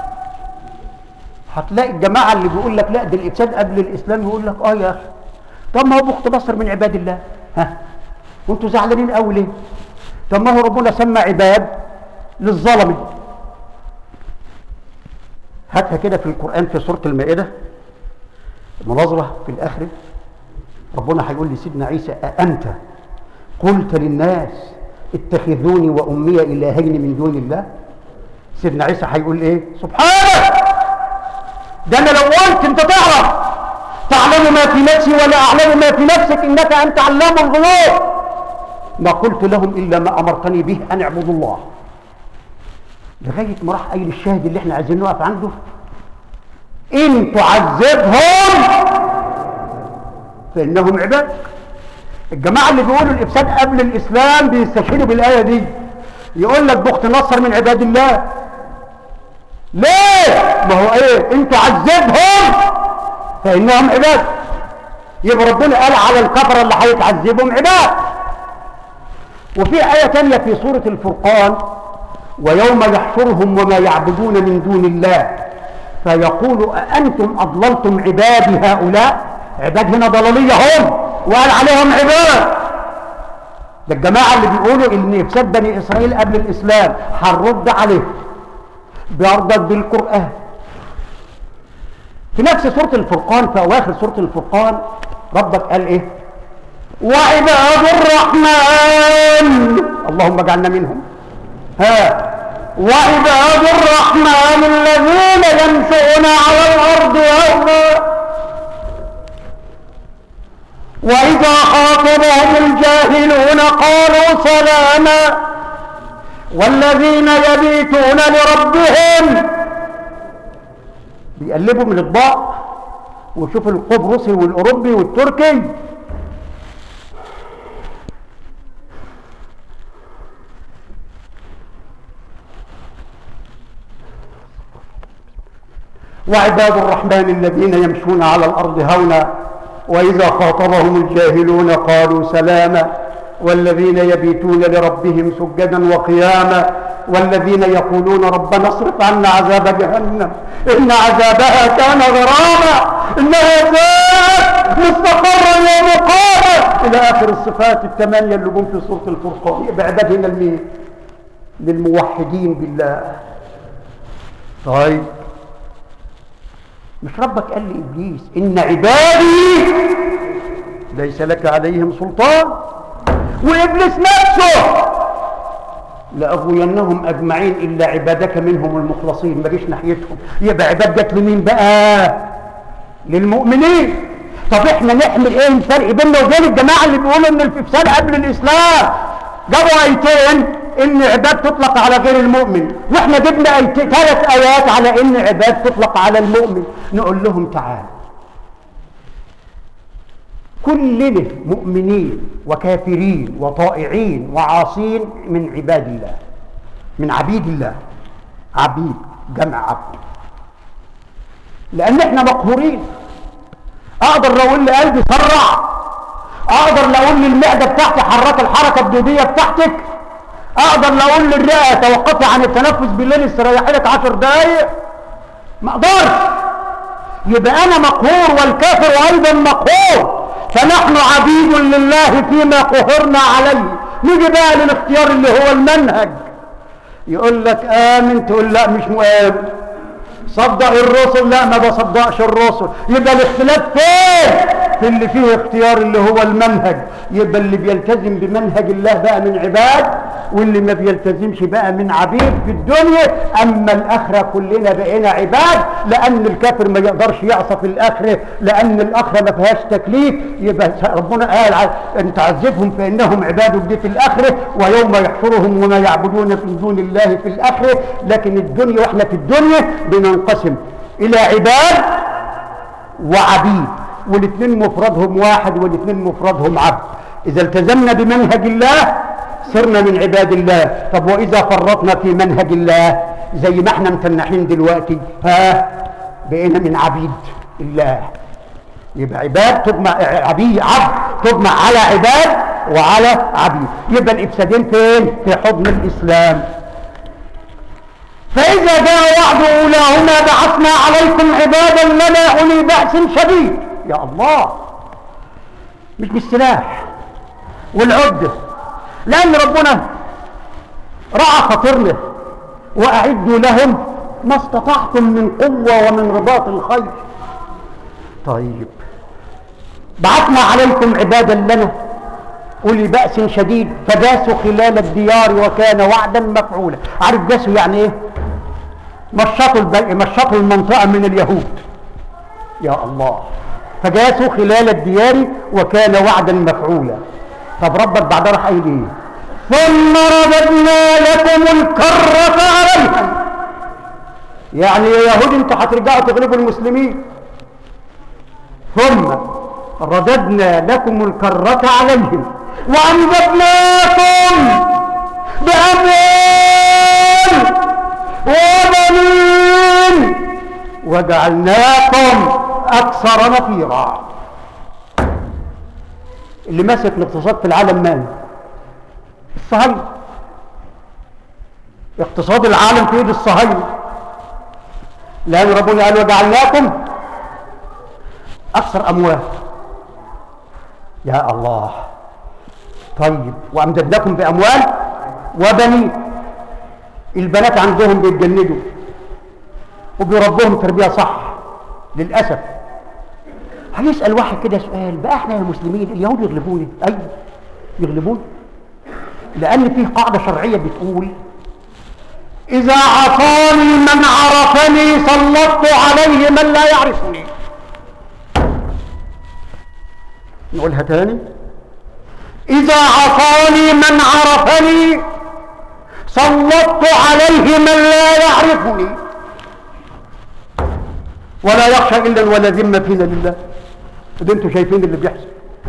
هتلاقي الجماعه اللي بيقول لك لا ده الافساد قبل الاسلام يقول لك اه يا اخي طب ما هو بخت بصر من عباد الله ها وانتوا زعلانين قوي ليه طب ما هو ربنا سمى عباد للظلمه هاتها كده في القران في سوره المائده مناظره في الاخره ربنا هيقول لسيدنا عيسى أأنت قلت للناس اتخذوني وأمي إلهين من دون الله سيدنا عيسى هيقول إيه سبحانك ده أنا لو قلت أنت تعرف تعلم ما في نفسي ولا أعلم ما في نفسك إنك أنت علام الغيوب ما قلت لهم إلا ما أمرتني به أن اعبدوا الله لغاية ما راح قايل الشاهد اللي احنا عايزين نقف عنده إن تعذبهم فإنهم عباد الجماعة اللي بيقولوا الإفساد قبل الإسلام بيستشهدوا بالآية دي يقول لك بخت نصر من عباد الله ليه؟ ما هو إيه؟ إن تعذبهم فإنهم عباد يبقى ربنا قال على الكفرة اللي هيتعذبهم عباد وفي آية تانية في سورة الفرقان ويوم يحشرهم وما يعبدون من دون الله فيقول أأنتم أضللتم عبادي هؤلاء عباد هنا ضلالية هم وقال عليهم عباد ده الجماعة اللي بيقولوا ان افساد بني اسرائيل قبل الاسلام هنرد عليه برضك بالقرآن في نفس سورة الفرقان في أواخر سورة الفرقان ربك قال إيه وعباد الرحمن اللهم اجعلنا منهم ها وعباد الرحمن الذين يمشون على الأرض هونا وإذا خاطبهم الجاهلون قالوا سلاما والذين يبيتون لربهم بيقلبوا من الاطباق وشوف القبرصي والاوروبي والتركي وعباد الرحمن الذين يمشون على الارض هونا واذا خاطبهم الجاهلون قالوا سلاما والذين يبيتون لربهم سجدا وقياما والذين يقولون ربنا اصرف عنا عذاب جهنم ان عذابها كان غراما انها ساءت مستقرا ومقاما الى اخر الصفات الثمانيه اللي جم في سوره الفرقان يبقى عبادنا لمين؟ للموحدين بالله طيب مش ربك قال لابليس ان عبادي ليس لك عليهم سلطان وابليس نفسه لاغوينهم اجمعين الا عبادك منهم المخلصين ما جيش ناحيتهم يبقى عباد جت لمين بقى للمؤمنين طب احنا نحمل ايه الفرق بيننا وبين الجماعه اللي بيقولوا ان الانفصال قبل الاسلام جابوا ايتين ان عباد تطلق على غير المؤمن واحنا جبنا ثلاث ايات على ان عباد تطلق على المؤمن نقول لهم تعالوا كلنا مؤمنين وكافرين وطائعين وعاصين من عباد الله من عبيد الله عبيد جمع عبد لان احنا مقهورين اقدر لو اقول لقلبي سرع اقدر لو اقول للمعده بتاعتي حرك الحركه الدوديه بتاعتك اقدر لو اقول للرئه توقفي عن التنفس بالليل استريحي لك 10 دقايق ما اقدرش يبقى انا مقهور والكافر ايضا مقهور فنحن عبيد لله فيما قهرنا عليه نيجي بقى للاختيار اللي هو المنهج يقول لك امن تقول لا مش مؤمن صدق الرسل لا ما بصدقش الرسل يبقى الاختلاف فين في اللي فيه اختيار اللي هو المنهج يبقى اللي بيلتزم بمنهج الله بقى من عباد واللي ما بيلتزمش بقى من عبيد في الدنيا اما الاخره كلنا بقينا عباد لان الكافر ما يقدرش يعصى في الاخره لان الاخره ما فيهاش تكليف يبقى ربنا قال ان تعذبهم فانهم عباد دي في الاخره ويوم يحشرهم وما يعبدون من دون الله في الاخره لكن الدنيا واحنا في الدنيا بننقسم الى عباد وعبيد والاثنين مفردهم واحد والاثنين مفردهم عبد اذا التزمنا بمنهج الله صرنا من عباد الله طب واذا فرطنا في منهج الله زي ما احنا متنحين دلوقتي ها بقينا من عبيد الله يبقى عباد تجمع عبيد عبد تجمع على عباد وعلى عبيد يبقى الافسادين فين في حضن الاسلام فإذا جاء وعد أولاهما بعثنا عليكم عبادا لنا أولي بأس شديد يا الله مش بالسلاح والعدة لأن ربنا رعى خطرنا وأعدوا لهم ما استطعتم من قوة ومن رباط الخير طيب بعثنا عليكم عبادا لنا أولي بأس شديد فجاسوا خلال الديار وكان وعدا مفعولا عارف جاسوا يعني ايه مشطوا البي... مشطوا المنطقة من اليهود يا الله فجاسوا خلال الديار وكان وعدا مفعولا طب ربك بعد راح قايل ايه ثم رددنا لكم الكرة عليهم يعني يا يهود انتوا هترجعوا تغلبوا المسلمين ثم رددنا لكم الكرة عليهم وأمددناكم بأموال وبنين وجعلناكم أكثر نفيرا اللي ماسك الاقتصاد في العالم مال الصهاينة اقتصاد العالم في ايد الصهاينة لأن ربنا قال وجعلناكم أكثر أموال يا الله طيب وأمددناكم بأموال وبنين البنات عندهم بيتجندوا وبيربوهم تربية صح للاسف هيسال واحد كده سؤال بقى احنا يا مسلمين اليهود يغلبوني ايوه يغلبون لان فيه قاعده شرعيه بتقول اذا عصاني من عرفني سلطت عليه من لا يعرفني نقولها تاني اذا عصاني من عرفني سلطت عليه من لا يعرفني ولا يخشى الا ولا ذمه فينا لله ده انتوا شايفين اللي بيحصل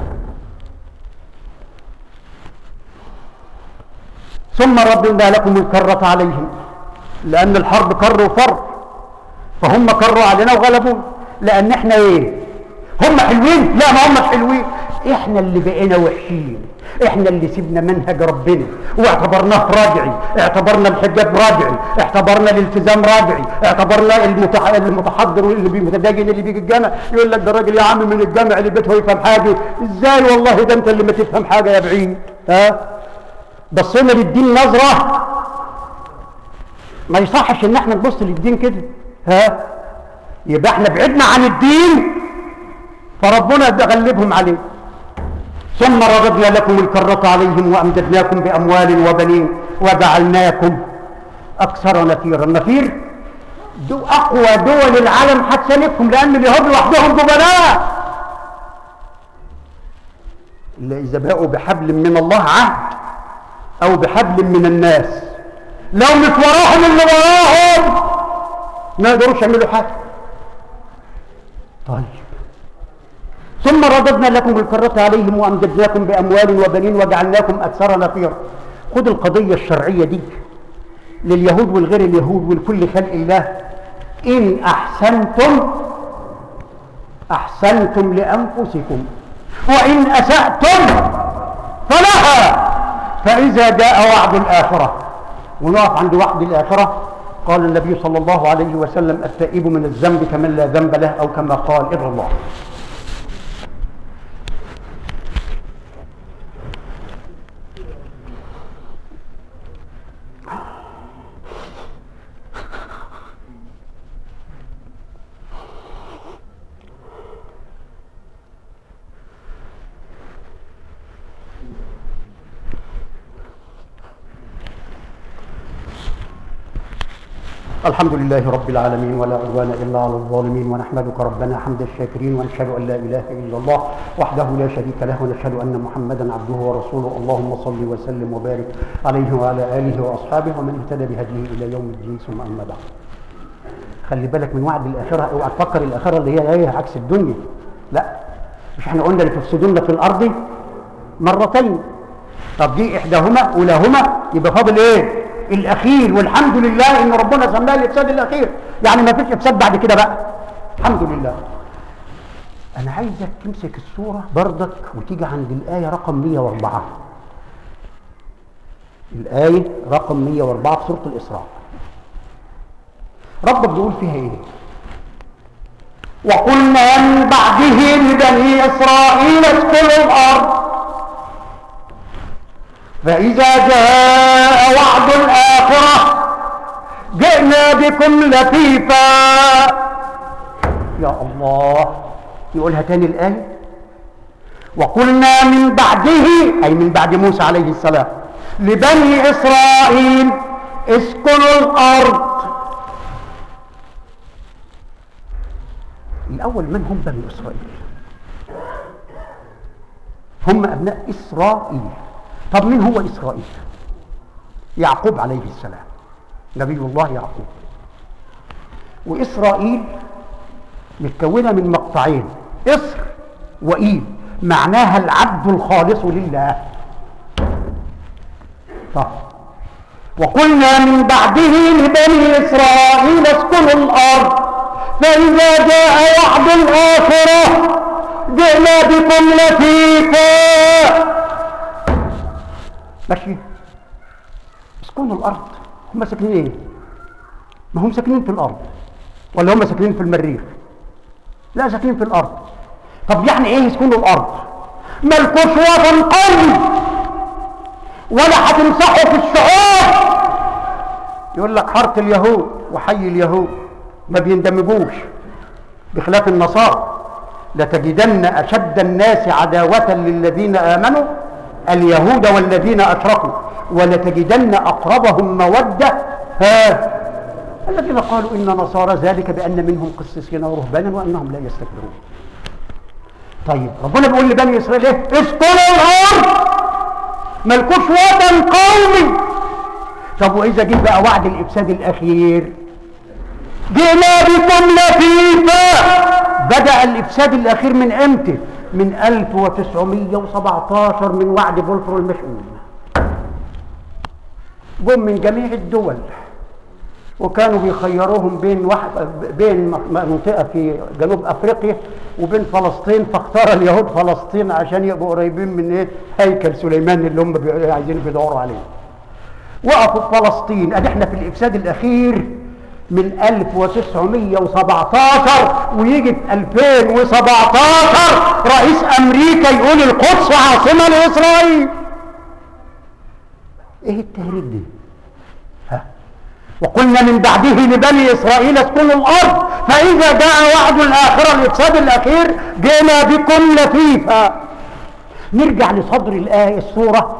ثم ردنا لكم الكرة عليهم لأن الحرب كر وفر فهم كروا علينا وغلبونا لأن احنا ايه هم حلوين لا ما همش حلوين احنا اللي بقينا وحشين احنا اللي سيبنا منهج ربنا واعتبرناه راجعي اعتبرنا الحجاب راجعي اعتبرنا الالتزام راجعي اعتبرنا المتح... المتحضر واللي بيتدين اللي بيجي الجامع يقول لك ده راجل يا عم من الجامع اللي بيته يفهم حاجه ازاي والله ده انت اللي ما تفهم حاجه يا بعيد ها بصينا للدين نظره ما يصحش ان احنا نبص للدين كده ها يبقى احنا بعدنا عن الدين فربنا غلبهم عليه ثم رددنا لكم الكرة عليهم وأمددناكم بأموال وبنين وجعلناكم أكثر نفيرا نفير دو أقوى دول العالم هتساندكم لأن اليهود لوحدهم جبناء إلا إذا باءوا بحبل من الله عهد أو بحبل من الناس لو مش وراهم اللي وراهم ما يقدروش يعملوا حاجة طيب ثم رددنا لكم الكرة عليهم وأمددناكم بأموال وبنين وجعلناكم أكثر نفيرا خذ القضية الشرعية دي لليهود والغير اليهود ولكل خلق الله إن أحسنتم أحسنتم لأنفسكم وإن أسأتم فلها فإذا جاء وعد الآخرة ونقف عند وعد الآخرة قال النبي صلى الله عليه وسلم التائب من الذنب كمن لا ذنب له أو كما قال ابن الله الحمد لله رب العالمين ولا عدوان الا على الظالمين ونحمدك ربنا حمد الشاكرين ونشهد ان لا اله الا الله وحده لا شريك له ونشهد ان محمدا عبده ورسوله اللهم صل وسلم وبارك عليه وعلى اله واصحابه ومن اهتدى بهديه الى يوم الدين ثم اما بعد. خلي بالك من وعد الاخره اوعى تفكر الاخره اللي هي ايه عكس الدنيا. لا مش احنا قلنا لتفسدن في الارض مرتين. طب دي احداهما اولاهما يبقى فاضل ايه؟ الاخير والحمد لله ان ربنا سماه الافساد الاخير يعني ما فيش افساد بعد كده بقى الحمد لله انا عايزك تمسك الصوره بردك وتيجي عند الايه رقم 104 الايه رقم 104 في سوره الاسراء ربك بيقول فيها ايه وقلنا من بعده لبني اسرائيل اسكنوا الارض فإذا جاء وعد الآخرة جئنا بكم لفيفا يا الله يقولها تاني الآية وقلنا من بعده أي من بعد موسى عليه السلام لبني إسرائيل اسكنوا الأرض الأول من هم بني إسرائيل هم أبناء إسرائيل طب مين هو إسرائيل يعقوب عليه السلام نبي الله يعقوب وإسرائيل متكونة من مقطعين إسر وإيل معناها العبد الخالص لله طب وقلنا من بعده لبني إسرائيل اسكنوا الأرض فإذا جاء وعد الآخرة جئنا بكم لفيفا ماشي اسكنوا الارض هم ساكنين ايه ما هم ساكنين في الارض ولا هم ساكنين في المريخ لا ساكنين في الارض طب يعني ايه يسكنوا الارض مالكوش وطن قوي ولا هتمسحوا في الشعوب يقول لك حاره اليهود وحي اليهود ما بيندمجوش بخلاف النصارى لتجدن أشد الناس عداوة للذين آمنوا اليهود والذين أشركوا ولتجدن أقربهم مودة ها الذين قالوا إن نصارى ذلك بأن منهم قسيسين ورهبانا وأنهم لا يستكبرون طيب ربنا بيقول لبني إسرائيل إيه اسكنوا الأرض ملكوش وطن قومي طب وإذا جه بقى وعد الإفساد الأخير جئنا بكم لفيفا بدأ الإفساد الأخير من إمتى؟ من 1917 من وعد بولفور المشؤوم جم من جميع الدول وكانوا بيخيروهم بين واحد بين منطقه في جنوب افريقيا وبين فلسطين فاختار اليهود فلسطين عشان يبقوا قريبين من ايه هيكل سليمان اللي هم بي- عايزين بيدوروا عليه وقفوا في فلسطين ادي احنا في الافساد الاخير من 1917 ويجي في 2017 رئيس امريكا يقول القدس عاصمه لاسرائيل ايه التهريج ده ها وقلنا من بعده لبني اسرائيل اسكنوا الارض فاذا جاء وعد الاخره الافساد الاخير جئنا بكم لفيفا نرجع لصدر الايه السوره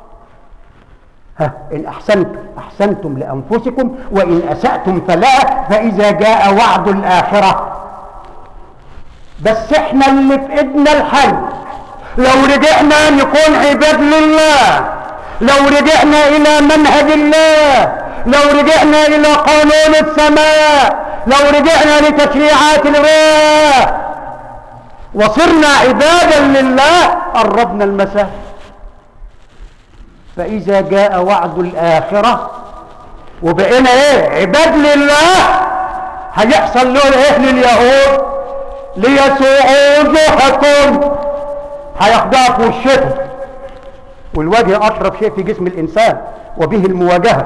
ها إن أحسنتم أحسنتم لأنفسكم وإن أسأتم فلا فإذا جاء وعد الآخرة بس إحنا اللي في إيدنا الحل لو رجعنا نكون عباد لله لو رجعنا إلى منهج الله لو رجعنا إلى قانون السماء لو رجعنا لتشريعات الله وصرنا عبادا لله قربنا المسافه فإذا جاء وعد الآخرة وبقينا إيه عباد لله هيحصل له إيه لليهود ليسوعوا وجوهكم هياخدوها في وشكم والوجه أشرف شيء في جسم الإنسان وبه المواجهة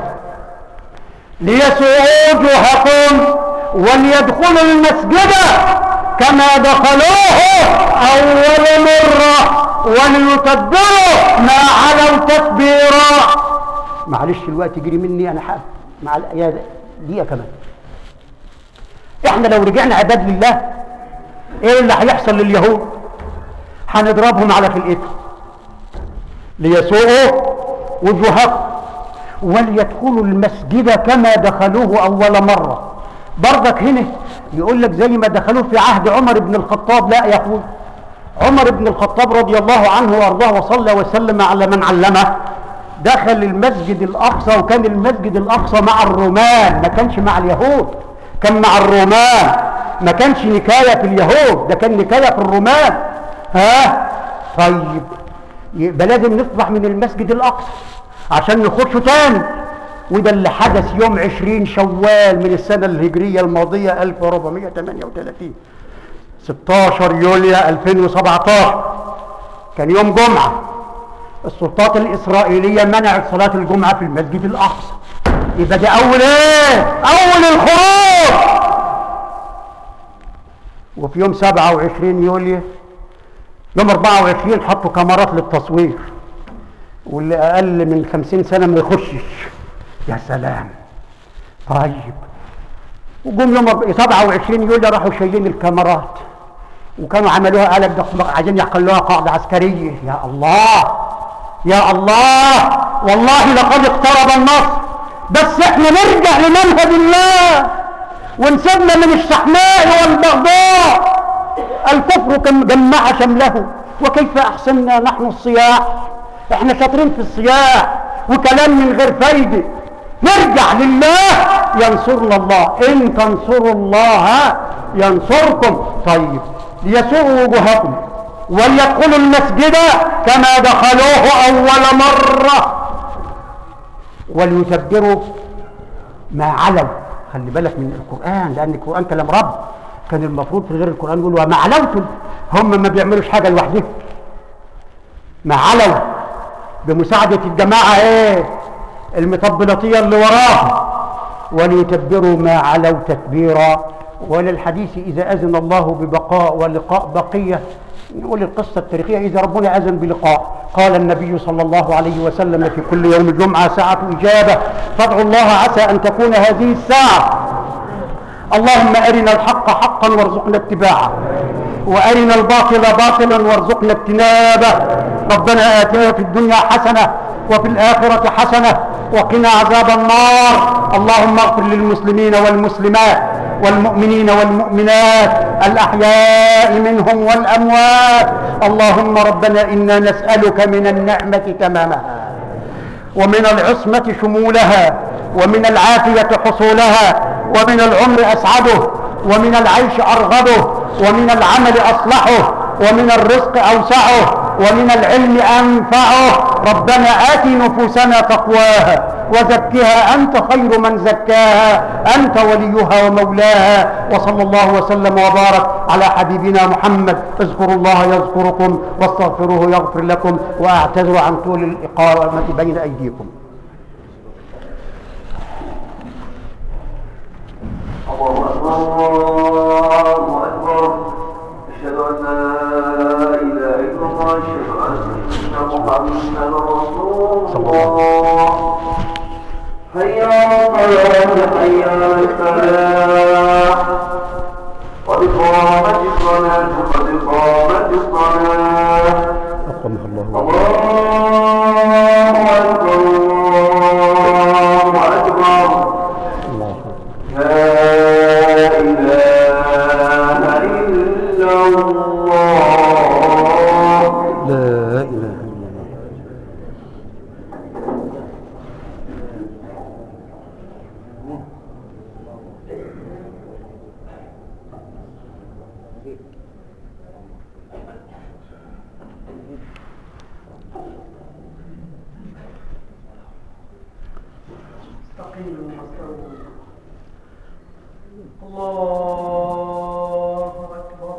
ليسوعوا وجوهكم وليدخلوا المسجد كما دخلوه أول مرة وليتبروا ما علوا تتبيرا معلش الوقت يجري مني أنا حق مع الآيات دقيقة كمان احنا لو رجعنا عباد لله ايه اللي هيحصل لليهود هنضربهم على خلقتهم ليسوءوا وجوهكم وليدخلوا المسجد كما دخلوه اول مره برضك هنا يقول لك زي ما دخلوه في عهد عمر بن الخطاب لا يا اخوي عمر بن الخطاب رضي الله عنه وارضاه وصلى وسلم على من علمه دخل المسجد الاقصى وكان المسجد الاقصى مع الرومان ما كانش مع اليهود كان مع الرومان ما كانش نكايه في اليهود ده كان نكايه في الرومان ها طيب يبقى لازم نطلع من المسجد الاقصى عشان نخشه تاني وده اللي حدث يوم 20 شوال من السنه الهجريه الماضيه 1438 16 يوليو 2017 كان يوم جمعه السلطات الاسرائيليه منعت صلاه الجمعه في المسجد الاقصى يبقى ده اول ايه اول الخروج وفي يوم 27 يوليو يوم 24 حطوا كاميرات للتصوير واللي اقل من 50 سنه ما يخشش يا سلام طيب وجم يوم 27 يوليو راحوا شايلين الكاميرات وكانوا عملوها قالب عايزين يخلوها قاعده عسكريه يا الله يا الله والله لقد اقترب النصر بس احنا نرجع لمنهج الله ونسيبنا من الشحناء والبغضاء الكفر كم جمع شمله وكيف احسننا نحن الصياح احنا شاطرين في الصياح وكلام من غير فايده نرجع لله ينصرنا الله ان تنصروا الله ينصركم طيب ليسوءوا وجوهكم وليدخلوا المسجد كما دخلوه اول مره وليتبروا ما علوا خلي بالك من القران لان القران كلام رب كان المفروض في غير القران يقول وما علوتم هم ما بيعملوش حاجه لوحدهم ما علوا بمساعده الجماعه ايه المطبلطيه اللي وراهم وليتبروا ما علوا تتبيرا وللحديث اذا اذن الله ببقاء ولقاء بقيه نقول القصة التاريخية إذا ربنا أذن بلقاء قال النبي صلى الله عليه وسلم في كل يوم الجمعة ساعة إجابة فادعوا الله عسى أن تكون هذه الساعة اللهم أرنا الحق حقا وارزقنا اتباعه وأرنا الباطل باطلا وارزقنا اجتنابه ربنا آتنا في الدنيا حسنة وفي الآخرة حسنة وقنا عذاب النار اللهم اغفر للمسلمين والمسلمات والمؤمنين والمؤمنات الأحياء منهم والأموات اللهم ربنا إنا نسألك من النعمة تمامها ومن العصمة شمولها ومن العافية حصولها ومن العمر أسعده ومن العيش أرغبه ومن العمل أصلحه ومن الرزق أوسعه ومن العلم أنفعه ربنا آت نفوسنا تقواها وزكها أنت خير من زكاها أنت وليها ومولاها وصلى الله وسلم وبارك على حبيبنا محمد اذكروا الله يذكركم واستغفروه يغفر لكم وأعتذر عن طول الإقامة بين أيديكم الله أكبر الله أكبر أشهد أن لا إله إلا الله أشهد أن محمدا رسول الله حي على الصلاة حي على الفلاح قد قامت الصلاة قد قامت الصلاة أقامها الله الله أكبر الله أكبر الله لا إله إلا الله لا إله إلا الله استقيموا واستووا الله أكبر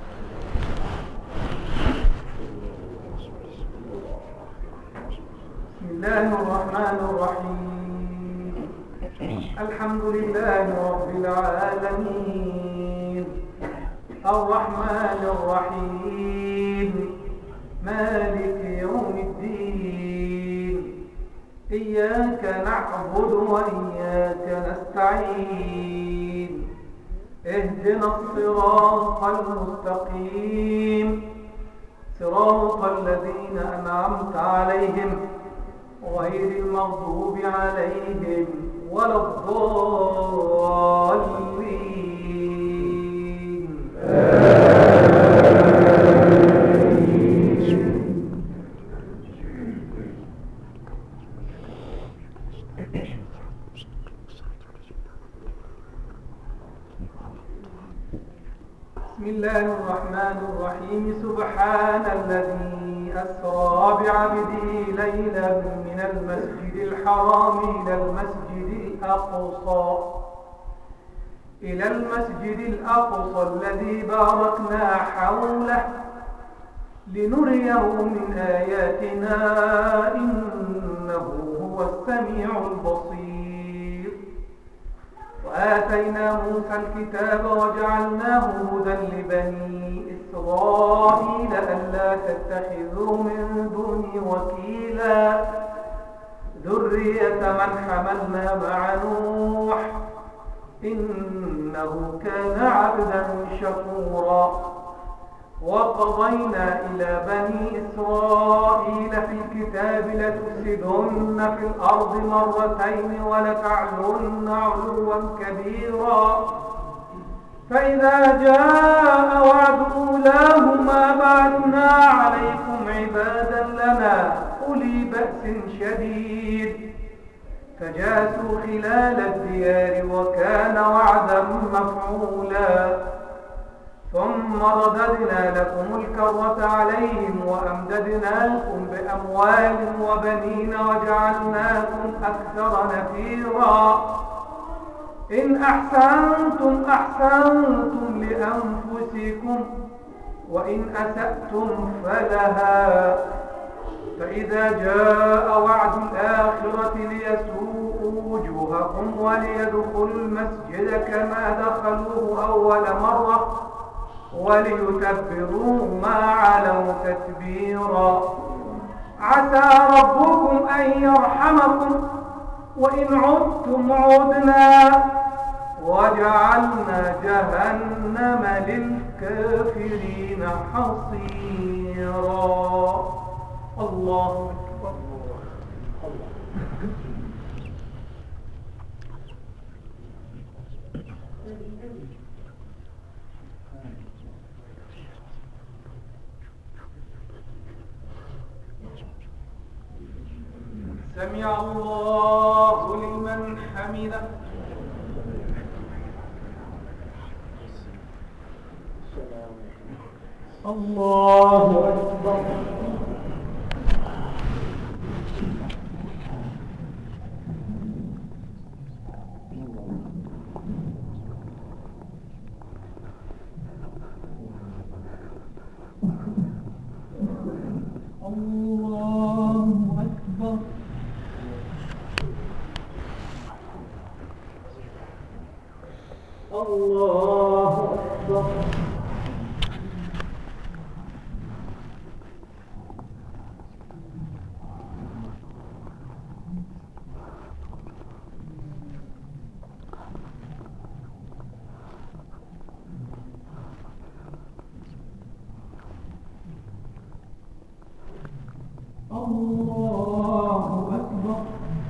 بسم الله الرحمن الرحيم الحمد لله رب العالمين الرحمن الرحيم مالك يوم الدين إياك نعبد وإياك نستعين اهدنا الصراط المستقيم صراط الذين أنعمت عليهم غير المغضوب عليهم ولا الضالين بسم الله الرحمن الرحيم سبحان الذي أسرى بعبده ليلا من المسجد الحرام إلى المسجد الأقصى إلى المسجد الأقصى الذي باركنا حوله لنريه من آياتنا إنه هو السميع البصير وآتينا موسى الكتاب وجعلناه هدى لبني إسرائيل ألا تتخذوا من دوني وكيلا ذرية من حملنا مع نوح إنه كان عبدا شكورا وقضينا إلى بني إسرائيل في الكتاب لتفسدن في الأرض مرتين ولتعلن علوا كبيرا فإذا جاء وعد أولاهما بعثنا عليكم عبادا لنا أولي بأس شديد فجاسوا خلال الديار وكان وعدا مفعولا ثم رددنا لكم الكرة عليهم وأمددناكم بأموال وبنين وجعلناكم أكثر نفيرا إن أحسنتم أحسنتم لأنفسكم وإن أسأتم فلها فإذا جاء وعد الآخرة ليسوءوا وجوهكم وليدخلوا المسجد كما دخلوه أول مرة وليتبروا ما علوا تتبيرا عسى ربكم أن يرحمكم وإن عدتم عدنا وجعلنا جهنم للكافرين حصيرا الله أكبر سمع الله لمن حمده الله أكبر الله أكبر الله أكبر الله أكبر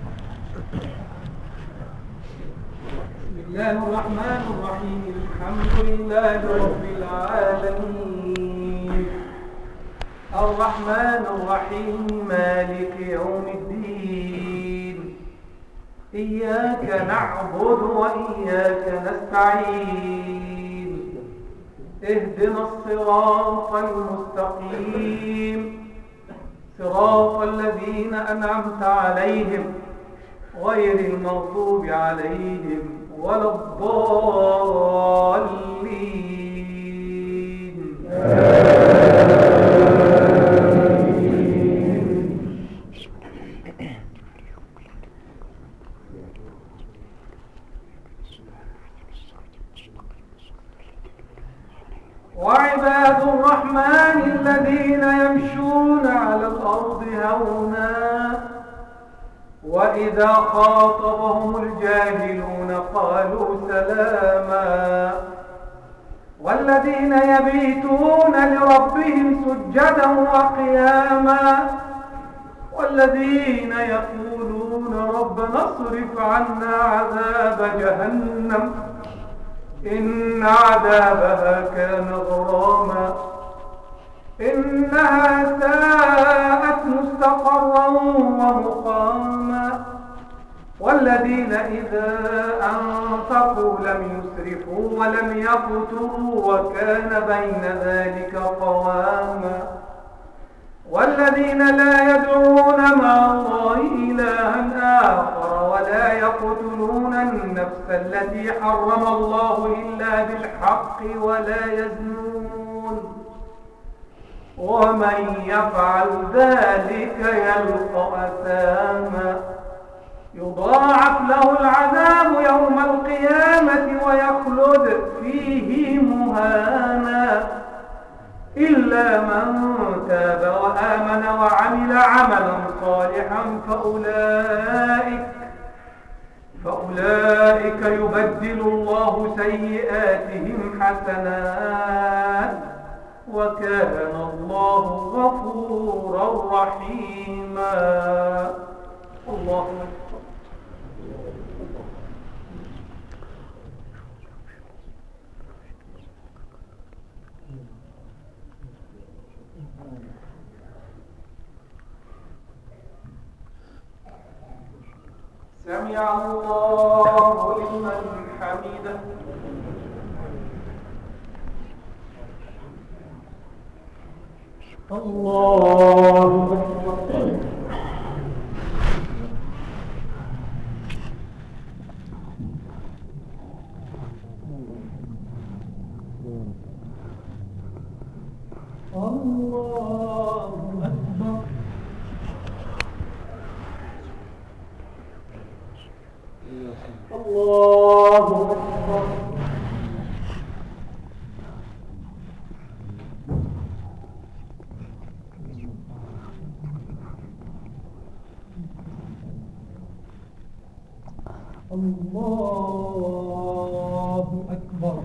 بسم الله الرحمن الرحيم الحمد لله رب العالمين الرحمن الرحيم مالك يوم الدين إياك نعبد وإياك نستعين اهدنا الصراط المستقيم صراط الذين أنعمت عليهم غير المغضوب عليهم ولا الضالين وعباد الرحمن الذين يمشون على الأرض هونا وإذا خاطبهم الجاهلون قالوا سلاما والذين يبيتون لربهم سجدا وقياما والذين يقولون ربنا اصرف عنا عذاب جهنم إن عذابها كان غراما إنها ساءت مستقرا ومقاما والذين إذا أنفقوا لم يسرفوا ولم يقتروا وكان بين ذلك قواما والذين لا يدعون مع الله إلها آخر ولا يقتلون النفس التي حرم الله إلا بالحق ولا يزنون ومن يفعل ذلك يلقى أثاما يضاعف له العذاب يوم القيامة ويخلد فيه مهانا إلا من تاب وآمن وعمل عملا صالحا فأولئك فأولئك يبدل الله سيئاتهم حسنات وكان الله غفورا رحيما الله أكبر سمع الله لمن حمده الله أكبر الله أكبر الله أكبر الله أكبر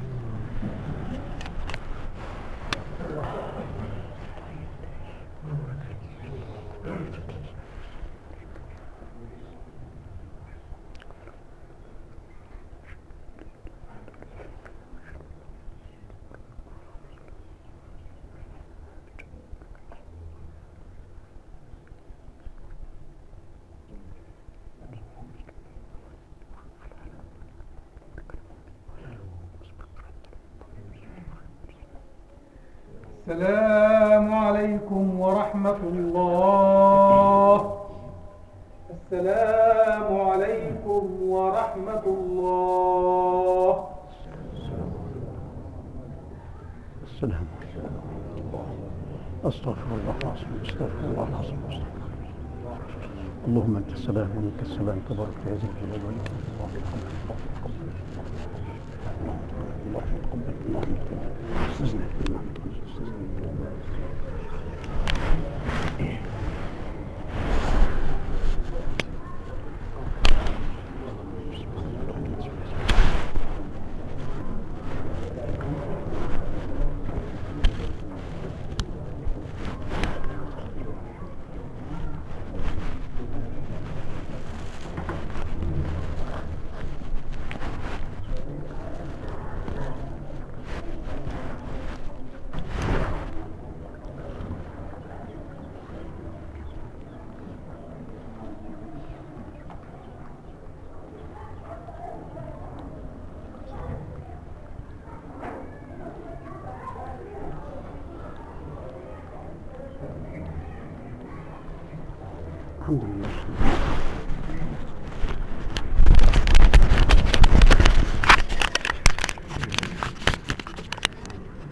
السلام عليكم ورحمة الله السلام عليكم ورحمة الله السلام استغفر الله العظيم استغفر الله العظيم استغفر الله. اللهم انت السلام ومنك السلام تبارك يا ذا الجلال والاكرام اللهم تقبل اللهم تقبل اللهم تقبل استاذنا اللهم تقبل استاذنا الحمد لله